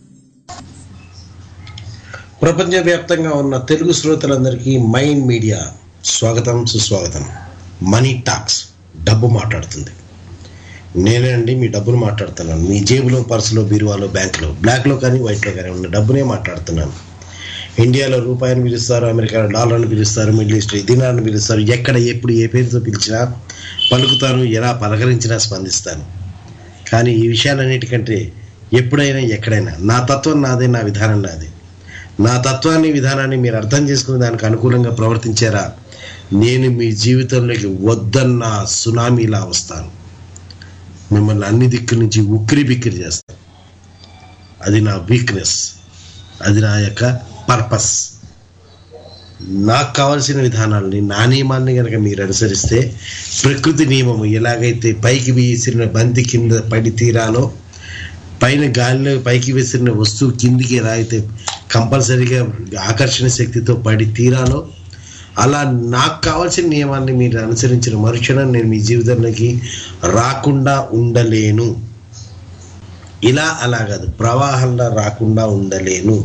ప్రపంచవ్యాప్తంగా ఉన్న తెలుగు శ్రోతలందరికీ మైండ్ మీడియా స్వాగతం సుస్వాగతం మనీ టాక్స్ డబ్బు మాట్లాడుతుంది నేనే అండి మీ డబ్బును మాట్లాడుతున్నాను మీ జేబులో పర్సులో బీరువాలో బ్యాంకులో బ్లాక్లో కానీ వైట్లో కానీ ఉన్న డబ్బునే మాట్లాడుతున్నాను ఇండియాలో రూపాయిని పిలుస్తారు అమెరికాలో డాలర్ని పిలుస్తారు మిడిల్ ఈస్ట్ దినాన్ని పిలుస్తారు ఎక్కడ ఎప్పుడు ఏ పేరుతో పిలిచినా పలుకుతాను ఎలా పలకరించినా స్పందిస్తాను కానీ ఈ విషయాలన్నిటికంటే ఎప్పుడైనా ఎక్కడైనా నా తత్వం నాదే నా విధానం నాదే నా తత్వాన్ని విధానాన్ని మీరు అర్థం చేసుకుని దానికి అనుకూలంగా ప్రవర్తించారా నేను మీ జీవితంలోకి వద్దన్న సునామీలా వస్తాను మిమ్మల్ని అన్ని దిక్కుల నుంచి ఉక్కిరి బిక్కిరి చేస్తాను అది నా వీక్నెస్ అది నా యొక్క పర్పస్ నాకు కావాల్సిన విధానాలని నా నియమాల్ని కనుక మీరు అనుసరిస్తే ప్రకృతి నియమము ఎలాగైతే పైకి వేసిన బంతి కింద పడి తీరాలో పైన గాలిలో పైకి విసిరిన వస్తువు కిందికి ఎలా అయితే కంపల్సరీగా ఆకర్షణ శక్తితో పడి తీరాలో అలా నాకు కావాల్సిన నియమాన్ని మీరు అనుసరించిన మరుక్షణం నేను మీ జీవితంలోకి రాకుండా ఉండలేను ఇలా అలా కాదు ప్రవాహంలో రాకుండా ఉండలేను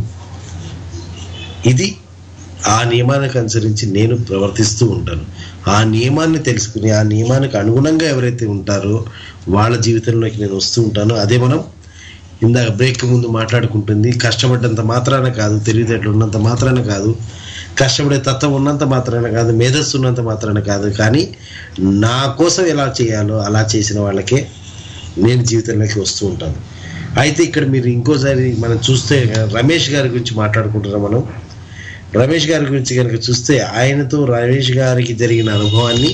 ఇది ఆ నియమానికి అనుసరించి నేను ప్రవర్తిస్తూ ఉంటాను ఆ నియమాన్ని తెలుసుకుని ఆ నియమానికి అనుగుణంగా ఎవరైతే ఉంటారో వాళ్ళ జీవితంలోకి నేను వస్తూ ఉంటాను అదే మనం ఇందాక బ్రేక్ ముందు మాట్లాడుకుంటుంది కష్టపడ్డంత మాత్రాన కాదు తెలివితేటలు ఉన్నంత మాత్రాన కాదు కష్టపడే తత్వం ఉన్నంత మాత్రాన కాదు మేధస్సు ఉన్నంత మాత్రాన కాదు కానీ నా కోసం ఎలా చేయాలో అలా చేసిన వాళ్ళకే నేను జీవితంలోకి వస్తూ ఉంటాను అయితే ఇక్కడ మీరు ఇంకోసారి మనం చూస్తే రమేష్ గారి గురించి మాట్లాడుకుంటున్నాం మనం రమేష్ గారి గురించి కనుక చూస్తే ఆయనతో రమేష్ గారికి జరిగిన అనుభవాన్ని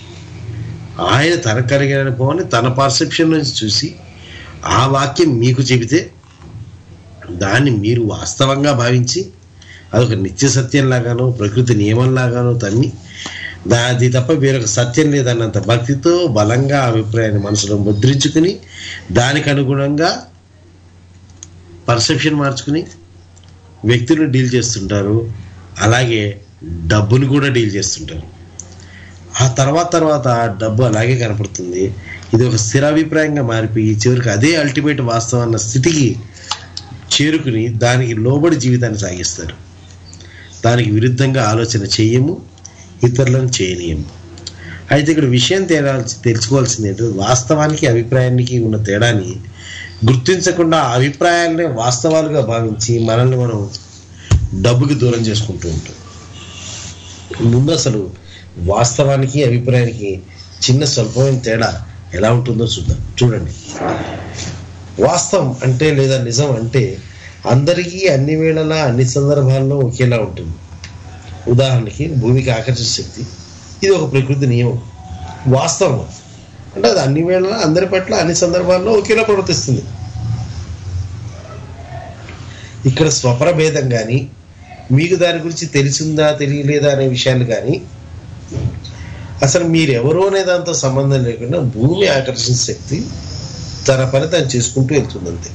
ఆయన తనకు కలిగిన అనుభవాన్ని తన పర్సెప్షన్ నుంచి చూసి ఆ వాక్యం మీకు చెబితే దాన్ని మీరు వాస్తవంగా భావించి అదొక నిత్య సత్యం లాగానో ప్రకృతి నియమం లాగానో తన్ని దాది తప్ప వేరొక సత్యం లేదన్నంత భక్తితో బలంగా ఆ అభిప్రాయాన్ని మనసులో ముద్రించుకుని దానికి అనుగుణంగా పర్సెప్షన్ మార్చుకుని వ్యక్తులను డీల్ చేస్తుంటారు అలాగే డబ్బును కూడా డీల్ చేస్తుంటారు ఆ తర్వాత తర్వాత ఆ డబ్బు అలాగే కనపడుతుంది ఇది ఒక స్థిరాభిప్రాయంగా మారిపోయి చివరికి అదే అల్టిమేట్ వాస్తవం అన్న స్థితికి చేరుకుని దానికి లోబడి జీవితాన్ని సాగిస్తారు దానికి విరుద్ధంగా ఆలోచన చేయము ఇతరులను చేయనీయము అయితే ఇక్కడ విషయం తేడాల్సి తెలుసుకోవాల్సింది ఏంటంటే వాస్తవానికి అభిప్రాయానికి ఉన్న తేడాని గుర్తించకుండా ఆ అభిప్రాయాలనే వాస్తవాలుగా భావించి మనల్ని మనం డబ్బుకి దూరం చేసుకుంటూ ఉంటాం ముందు అసలు వాస్తవానికి అభిప్రాయానికి చిన్న స్వల్పమైన తేడా ఎలా ఉంటుందో చూద్దాం చూడండి వాస్తవం అంటే లేదా నిజం అంటే అందరికీ అన్ని వేళలా అన్ని సందర్భాల్లో ఒకేలా ఉంటుంది ఉదాహరణకి భూమికి ఆకర్షణ శక్తి ఇది ఒక ప్రకృతి నియమం వాస్తవం అంటే అది అన్ని వేళలా అందరి పట్ల అన్ని సందర్భాల్లో ఒకేలా ప్రవర్తిస్తుంది ఇక్కడ స్వప్ర భేదం కానీ మీకు దాని గురించి తెలిసిందా తెలియలేదా అనే విషయాలు కానీ అసలు మీరు ఎవరో అనే దాంతో సంబంధం లేకుండా భూమి ఆకర్షణ శక్తి తన పని తను చేసుకుంటూ వెళ్తుంది అంతే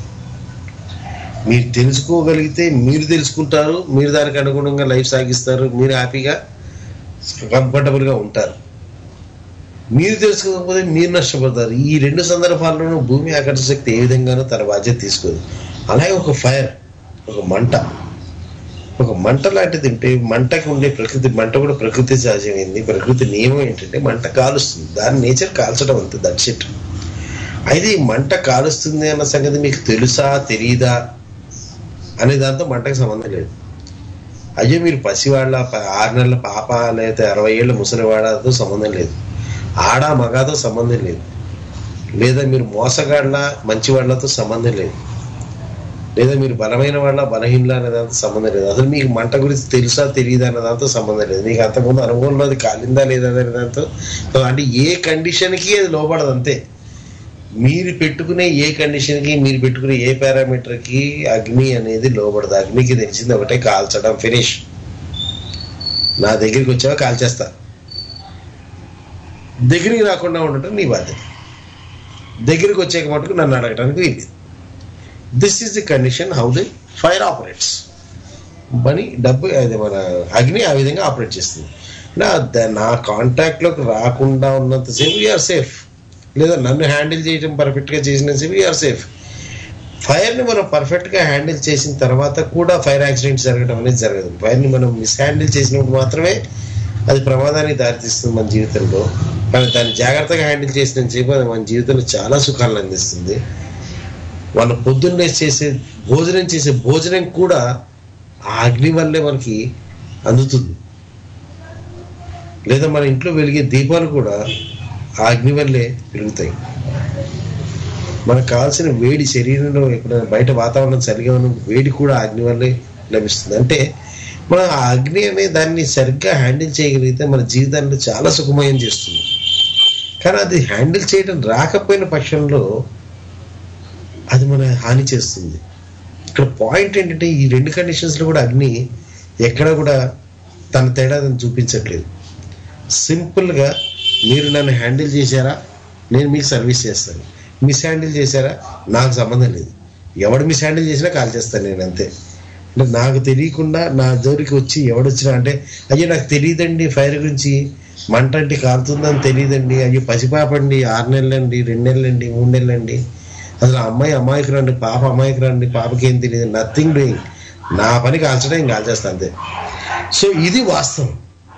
మీరు తెలుసుకోగలిగితే మీరు తెలుసుకుంటారు మీరు దానికి అనుగుణంగా లైఫ్ సాగిస్తారు మీరు హ్యాపీగా కంఫర్టబుల్గా ఉంటారు మీరు తెలుసుకోకపోతే మీరు నష్టపోతారు ఈ రెండు సందర్భాల్లోనూ భూమి ఆకర్షణ శక్తి ఏ విధంగానూ తన బాధ్యత తీసుకోదు అలాగే ఒక ఫైర్ ఒక మంట ఒక మంట లాంటిది ఉంటే మంటకి ఉండే ప్రకృతి మంట కూడా ప్రకృతి సహజమైంది ప్రకృతి నియమం ఏంటంటే మంట కాలుస్తుంది దాని నేచర్ కాల్చడం అంతే దట్స్ ఇట్ అయితే ఈ మంట కాలుస్తుంది అన్న సంగతి మీకు తెలుసా తెలియదా అనే దాంతో మంటకు సంబంధం లేదు అయ్యో మీరు పసివాళ్ళ ప- ఆరు నెలల పాప లేదా అరవై ఏళ్ళ ముసలివాడతో సంబంధం లేదు ఆడ మగాతో సంబంధం లేదు లేదా మీరు మోసగాళ్ళ మంచివాళ్లతో సంబంధం లేదు లేదా మీరు బలమైన వాళ్ళ బలహీనల అనే దాంతో సంబంధం లేదు అసలు మీకు మంట గురించి తెలుసా తెలియదా అనే దాంతో సంబంధం లేదు మీకు అంతకుముందు అనుభవంలో అది కాలిందా లేదా అనే దాంతో అంటే ఏ కండిషన్కి అది లోపడదు అంతే మీరు పెట్టుకునే ఏ కండిషన్కి మీరు పెట్టుకునే ఏ పారామీటర్కి అగ్ని అనేది లోపడదు అగ్నికి తెలిసింది ఒకటే కాల్చడం ఫినిష్ నా దగ్గరికి వచ్చావా కాల్చేస్తా దగ్గరికి రాకుండా ఉండటం నీ బాధ్యత దగ్గరికి వచ్చాక మటుకు నన్ను అడగడానికి వీలు this is the condition how the fire operates పని డబ్బు అది మన అగ్ని ఆ విధంగా ఆపరేట్ చేస్తుంది నా ద- నా కాంటాక్ట్లోకి రాకుండా ఉన్నంతసేపు యూఆర్ సేఫ్ లేదా నన్ను హ్యాండిల్ చేయడం పర్ఫెక్ట్గా చేసినంతసేపు యూఆర్ సేఫ్ ఫైర్ని మనం పర్ఫెక్ట్గా హ్యాండిల్ చేసిన తర్వాత కూడా ఫైర్ యాక్సిడెంట్ జరగడం అనేది జరగదు ఫైర్ని మనం మిస్ హ్యాండిల్ చేసినప్పుడు మాత్రమే అది ప్రమాదానికి దారితీస్తుంది మన జీవితంలో కానీ దాన్ని జాగ్రత్తగా హ్యాండిల్ చేసినంతసేపు అది మన జీవితంలో చాలా సుఖాలను అందిస్తుంది వాళ్ళ పొద్దున్నే చేసే భోజనం చేసే భోజనం కూడా ఆ అగ్ని వల్లే మనకి అందుతుంది లేదా మన ఇంట్లో వెలిగే దీపాలు కూడా ఆ అగ్ని వల్లే వెలుగుతాయి మనకు కావాల్సిన వేడి శరీరంలో ఎప్పుడైనా బయట వాతావరణం సరిగా ఉన్న వేడి కూడా ఆ అగ్ని వల్లే లభిస్తుంది అంటే మనం ఆ అగ్ని అనే దాన్ని సరిగ్గా హ్యాండిల్ చేయగలిగితే మన జీవితాన్ని చాలా సుఖమయం చేస్తుంది కానీ అది హ్యాండిల్ చేయడం రాకపోయిన పక్షంలో అది మన హాని చేస్తుంది ఇక్కడ పాయింట్ ఏంటంటే ఈ రెండు కండిషన్స్లో కూడా అగ్ని ఎక్కడ కూడా తన తేడాదని చూపించట్లేదు సింపుల్గా మీరు నన్ను హ్యాండిల్ చేశారా నేను మీకు సర్వీస్ చేస్తాను మిస్ హ్యాండిల్ చేశారా నాకు సంబంధం లేదు ఎవడు మిస్ హ్యాండిల్ చేసినా కాల్ చేస్తాను నేను అంతే అంటే నాకు తెలియకుండా నా జోలికి వచ్చి ఎవడొచ్చినా అంటే అయ్యో నాకు తెలియదండి ఫైర్ గురించి మంట అంటే కాలుతుందని తెలియదండి అయ్యో పసిపాపండి ఆరు నెలలండి రెండు నెలలండి మూడు నెలలండి అసలు ఆ అమ్మాయి అమాయకురండి పాప అమాయకురండి పాపకి ఏం తెలియదు నథింగ్ డూయింగ్ నా పని కాల్చడం ఇంకా కాల్చేస్తా అంతే సో ఇది వాస్తవం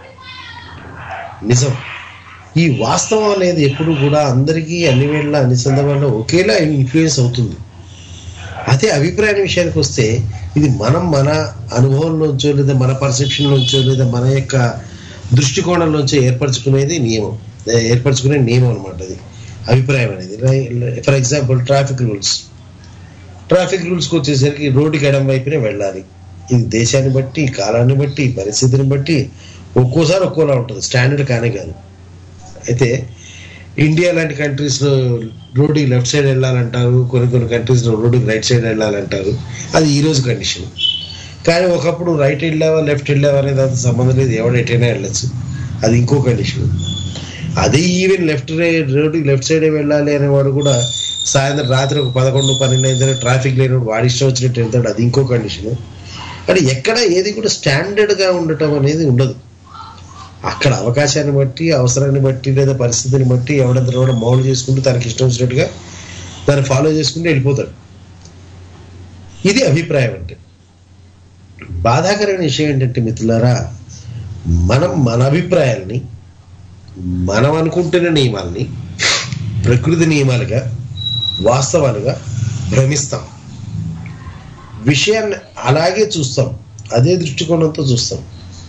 నిజం ఈ వాస్తవం అనేది ఎప్పుడు కూడా అందరికీ అన్ని వేళ అన్ని సందర్భాల్లో ఒకేలా ఇన్ఫ్లుయెన్స్ అవుతుంది అదే అభిప్రాయం విషయానికి వస్తే ఇది మనం మన అనుభవంలోంచో లేదా మన పర్సెప్షన్లోంచో లేదా మన యొక్క దృష్టికోణంలోంచో ఏర్పరచుకునేది నియమం ఏ- ఏర్పరచుకునే నియమం అనమాట అది అభిప్రాయం అనేది for example traffic rules traffic రూల్స్కి వచ్చేసరికి రోడ్డుకి ఎడం వైపునే వెళ్ళాలి ఇది దేశాన్ని బట్టి కాలాన్ని బట్టి పరిస్థితిని బట్టి ఒక్కోసారి ఒక్కోలా ఉంటుంది స్టాండర్డ్ కానే కాదు అయితే ఇండియా లాంటి కంట్రీస్లో రోడ్డుకి లెఫ్ట్ సైడ్ వెళ్ళాలంటారు కొన్ని కొన్ని కంట్రీస్లో రోడ్డుకి రైట్ సైడ్ వెళ్ళాలంటారు అది ఈ రోజు కండిషన్ కానీ ఒకప్పుడు రైట్ వెళ్ళావా లెఫ్ట్ వెళ్ళావా అనేది అంత సంబంధం లేదు ఎవడు ఎటైనా వెళ్ళచ్చు అది ఇంకో కండిషన్ అదే ఈవెన్ లెఫ్ట్ రోడ్డుకి లెఫ్ట్ సైడే వెళ్ళాలి అనేవాడు కూడా సాయంత్రం రాత్రి ఒక పదకొండు పన్నెండు అయితే ట్రాఫిక్ లేనివాడు వాడి ఇష్టం వచ్చినట్టు వెళ్తాడు అది ఇంకో కండిషన్ అంటే ఎక్కడ ఏది కూడా స్టాండర్డ్గా ఉండటం అనేది ఉండదు అక్కడ అవకాశాన్ని బట్టి అవసరాన్ని బట్టి లేదా పరిస్థితిని బట్టి ఎవడంతా కూడా మౌలు చేసుకుంటూ తనకి ఇష్టం వచ్చినట్టుగా దాన్ని ఫాలో చేసుకుంటూ వెళ్ళిపోతాడు ఇది అభిప్రాయం అంటే బాధాకరమైన విషయం ఏంటంటే మిత్రులారా మనం మన అభిప్రాయాల్ని మనం అనుకుంటున్న నియమాల్ని ప్రకృతి నియమాలుగా వాస్తవాలుగా భ్రమిస్తాం విషయాన్ని అలాగే చూస్తాం అదే దృష్టికోణంతో చూస్తాం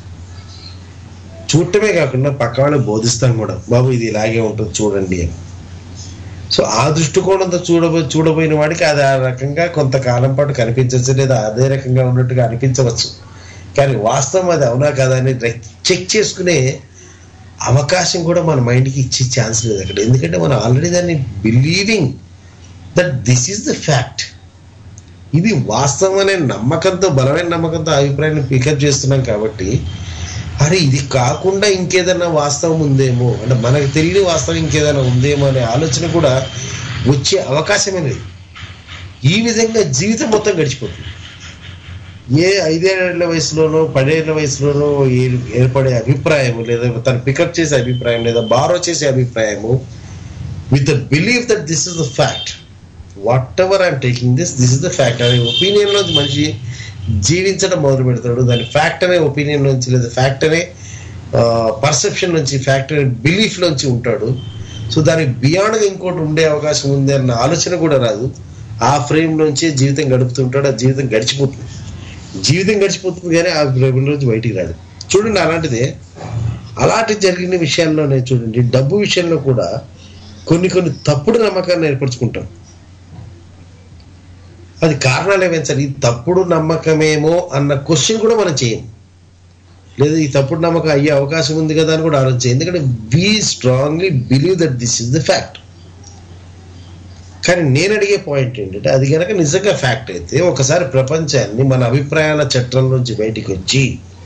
చూడటమే కాకుండా పక్క వాళ్ళకి బోధిస్తాం కూడా బాబు ఇది ఇలాగే ఉంటుంది చూడండి అని సో ఆ దృష్టికోణంతో చూడబో చూడబోయిన వాడికి అది ఆ రకంగా కొంతకాలం పాటు కనిపించవచ్చు లేదా అదే రకంగా ఉన్నట్టుగా అనిపించవచ్చు కానీ వాస్తవం అది అవునా కదా అని చెక్ చేసుకునే అవకాశం కూడా మన మైండ్కి ఇచ్చే ఛాన్స్ లేదు అక్కడ ఎందుకంటే మనం ఆల్రెడీ దాన్ని believing that this is the fact ఇది వాస్తవం అనే నమ్మకంతో బలమైన నమ్మకంతో అభిప్రాయాన్ని పికప్ చేస్తున్నాం కాబట్టి అరే ఇది కాకుండా ఇంకేదైనా వాస్తవం ఉందేమో అంటే మనకు తెలియని వాస్తవం ఇంకేదైనా ఉందేమో అనే ఆలోచన కూడా వచ్చే అవకాశమే లేదు ఈ విధంగా జీవితం మొత్తం గడిచిపోతుంది ఏ ఐదేళ్ల వయసులోనో పదేళ్ల వయసులోనో ఏ- ఏర్పడే అభిప్రాయము లేదా తను పికప్ చేసే అభిప్రాయం లేదా బారో చేసే అభిప్రాయము with the believe that this is the fact whatever I'm taking this this is the fact అనే ఒపీనియన్ నుంచి మనిషి జీవించడం మొదలు పెడతాడు దాని ఫ్యాక్ట్ అనే ఒపీనియన్ నుంచి లేదా ఫ్యాక్ట్ అనే పర్సెప్షన్ నుంచి ఫ్యాక్ట్ అనే బిలీఫ్ నుంచి ఉంటాడు సో దానికి బియాండ్గా ఇంకోటి ఉండే అవకాశం ఉంది అన్న ఆలోచన కూడా రాదు ఆ ఫ్రేమ్ నుంచి జీవితం గడుపుతుంటాడు ఆ జీవితం గడిచిపోతుంది జీవితం గడిచిపోతుంది కానీ ఆ ఫ్రేమ్ నుంచి బయటికి రాదు చూడండి అలాంటిదే అలాంటి జరిగిన విషయాల్లోనే చూడండి డబ్బు విషయంలో కూడా కొన్ని కొన్ని తప్పుడు నమ్మకాన్ని ఏర్పరచుకుంటాం అది కారణాలు ఏమైనా సరే ఇది తప్పుడు నమ్మకమేమో అన్న క్వశ్చన్ కూడా మనం చేయం లేదా ఈ తప్పుడు నమ్మకం అయ్యే అవకాశం ఉంది కదా అని కూడా ఆలోచించాం ఎందుకంటే we strongly believe that this is the fact కానీ నేను అడిగే పాయింట్ ఏంటంటే అది కనుక నిజంగా ఫ్యాక్ట్ అయితే ఒకసారి ప్రపంచాన్ని మన అభిప్రాయాల చట్టం నుంచి బయటికి వచ్చి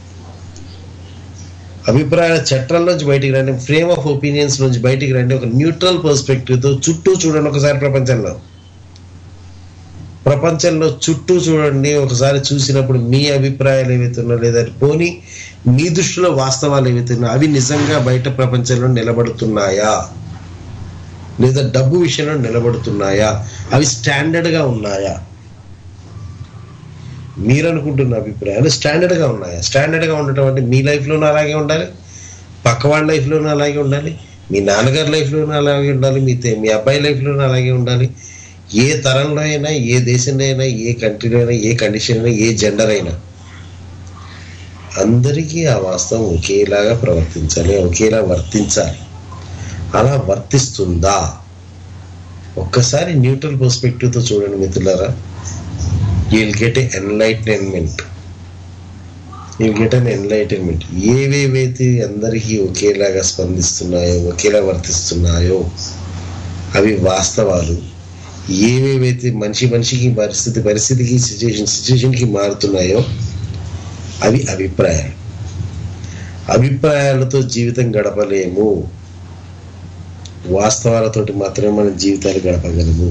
అభిప్రాయాల చట్టాల నుంచి బయటికి రండి ఫ్రేమ్ ఆఫ్ ఒపీనియన్స్ నుంచి బయటికి రండి ఒక న్యూట్రల్ పర్స్పెక్టివ్తో చుట్టూ చూడండి ఒకసారి ప్రపంచంలో ప్రపంచంలో చుట్టూ చూడండి ఒకసారి చూసినప్పుడు మీ అభిప్రాయాలు ఏవైతున్నా లేదా పోనీ మీ దృష్టిలో వాస్తవాలు ఏవైతున్నా అవి నిజంగా బయట ప్రపంచంలో నిలబడుతున్నాయా లేదా డబ్బు విషయంలో నిలబడుతున్నాయా అవి స్టాండర్డ్గా ఉన్నాయా మీరు అనుకుంటున్న అభిప్రాయాలు స్టాండర్డ్గా ఉన్నాయా స్టాండర్డ్గా ఉండటం అంటే మీ లైఫ్లోనూ అలాగే ఉండాలి పక్క వాళ్ళ లైఫ్లోనూ అలాగే ఉండాలి మీ నాన్నగారి లైఫ్లోనూ అలాగే ఉండాలి మీ తే- మీ అబ్బాయి లైఫ్లోనూ అలాగే ఉండాలి ఏ తరంలో అయినా ఏ దేశంలో అయినా ఏ కంట్రీలో అయినా ఏ కండిషన్ అయినా ఏ జెండర్ అయినా అందరికీ ఆ వాస్తవం ఒకేలాగా ప్రవర్తించాలి ఒకేలా వర్తించాలి అలా వర్తిస్తుందా ఒక్కసారి న్యూట్రల్ పర్స్పెక్టివ్తో చూడండి మిత్రులారా you'll get a enlightenment you'll get an enlightenment ఏవేవైతే అందరికీ ఒకేలాగా స్పందిస్తున్నాయో ఒకేలా వర్తిస్తున్నాయో అవి వాస్తవాలు ఏవేవైతే మనిషి మనిషికి పరిస్థితి పరిస్థితికి సిచ్యుయేషన్ సిచ్యుయేషన్కి మారుతున్నాయో అవి అభిప్రాయాలు అభిప్రాయాలతో జీవితం గడపలేము వాస్తవాలతోటి మాత్రమే మన జీవితాలు గడపగలము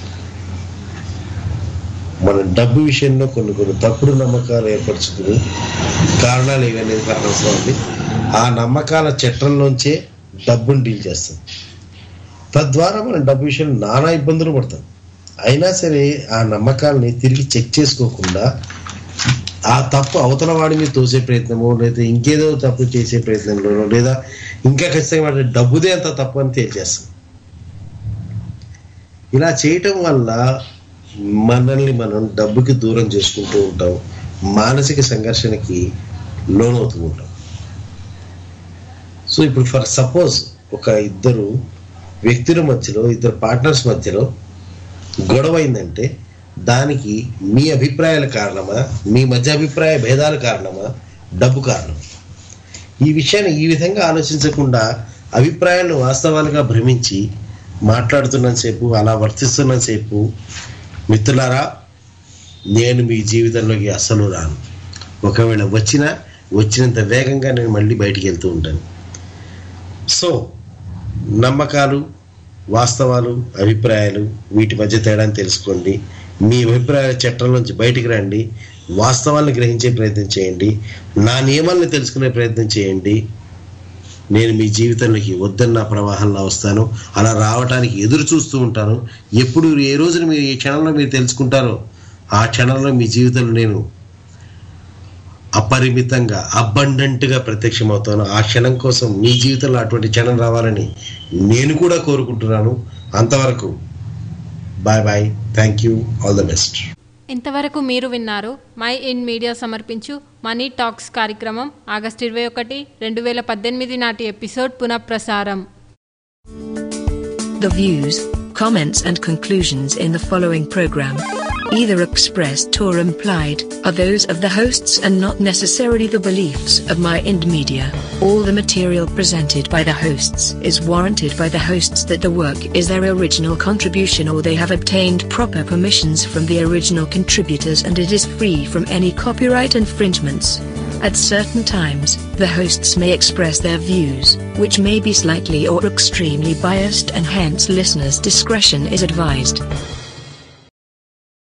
మన డబ్బు విషయంలో కొన్ని కొన్ని తప్పుడు నమ్మకాలు ఏర్పరచుకుని కారణాలు ఏవనేది కారణం ఉంది ఆ నమ్మకాల చట్టంలోంచే డబ్బును డీల్ చేస్తాం తద్వారా మనం డబ్బు విషయంలో నానా ఇబ్బందులు పడతాం అయినా సరే ఆ నమ్మకాలని తిరిగి చెక్ చేసుకోకుండా ఆ తప్పు అవతల వాడి మీద తోసే ప్రయత్నమో లేదా ఇంకేదో తప్పు చేసే ప్రయత్నంలోనో లేదా ఇంకా ఖచ్చితంగా వాడి డబ్బుదే అంత తప్పు అని తేల్చేస్తాం ఇలా చేయటం వల్ల మనల్ని మనం డబ్బుకి దూరం చేసుకుంటూ ఉంటాం మానసిక సంఘర్షణకి లోనవుతూ ఉంటాం సో ఇప్పుడు ఫర్ సపోజ్ ఒక ఇద్దరు వ్యక్తుల మధ్యలో ఇద్దరు పార్ట్నర్స్ మధ్యలో గొడవ అయిందంటే దానికి మీ అభిప్రాయాల కారణమా మీ మధ్య అభిప్రాయ భేదాల కారణమా డబ్బు కారణం ఈ విషయాన్ని ఈ విధంగా ఆలోచించకుండా అభిప్రాయాలను వాస్తవాలుగా భ్రమించి మాట్లాడుతున్నంతసేపు అలా వర్తిస్తున్నంతసేపు మిత్రులారా నేను మీ జీవితంలోకి అస్సలు రాను ఒకవేళ వచ్చినా వచ్చినంత వేగంగా నేను మళ్ళీ బయటికి వెళ్తూ ఉంటాను సో నమ్మకాలు వాస్తవాలు అభిప్రాయాలు వీటి మధ్య తేడాన్ని తెలుసుకోండి మీ అభిప్రాయాల చట్టం నుంచి బయటికి రండి వాస్తవాలను గ్రహించే ప్రయత్నం చేయండి నా నియమాలను తెలుసుకునే ప్రయత్నం చేయండి నేను మీ జీవితంలోకి వద్దన్న ప్రవాహంలో వస్తాను అలా రావడానికి ఎదురు చూస్తూ ఉంటాను ఎప్పుడు ఏ రోజున మీరు ఈ క్షణంలో మీరు తెలుసుకుంటారో ఆ క్షణంలో మీ జీవితంలో నేను అపరిమితంగా అబండెంట్గా ప్రత్యక్షమవుతాను ఆ క్షణం కోసం మీ జీవితంలో అటువంటి క్షణం రావాలని నేను కూడా కోరుకుంటున్నాను అంతవరకు bye bye thank you all the best ఇంతవరకు మీరు విన్నారు మై ఇన్ మీడియా సమర్పించు మనీ టాక్స్ కార్యక్రమం ఆగస్టు ఇరవై ఒకటి రెండు వేల పద్దెనిమిది నాటి ఎపిసోడ్ పునఃప్రసారం The views, comments, and conclusions in the following program, either expressed or implied, are those of the hosts and not necessarily the beliefs of My Ind Media. All the material presented by the hosts is warranted by the hosts that the work is their original contribution or they have obtained proper permissions from the original contributors and it is free from any copyright infringements. At certain times, the hosts may express their views, which may be slightly or extremely biased, and hence listeners' discretion is advised.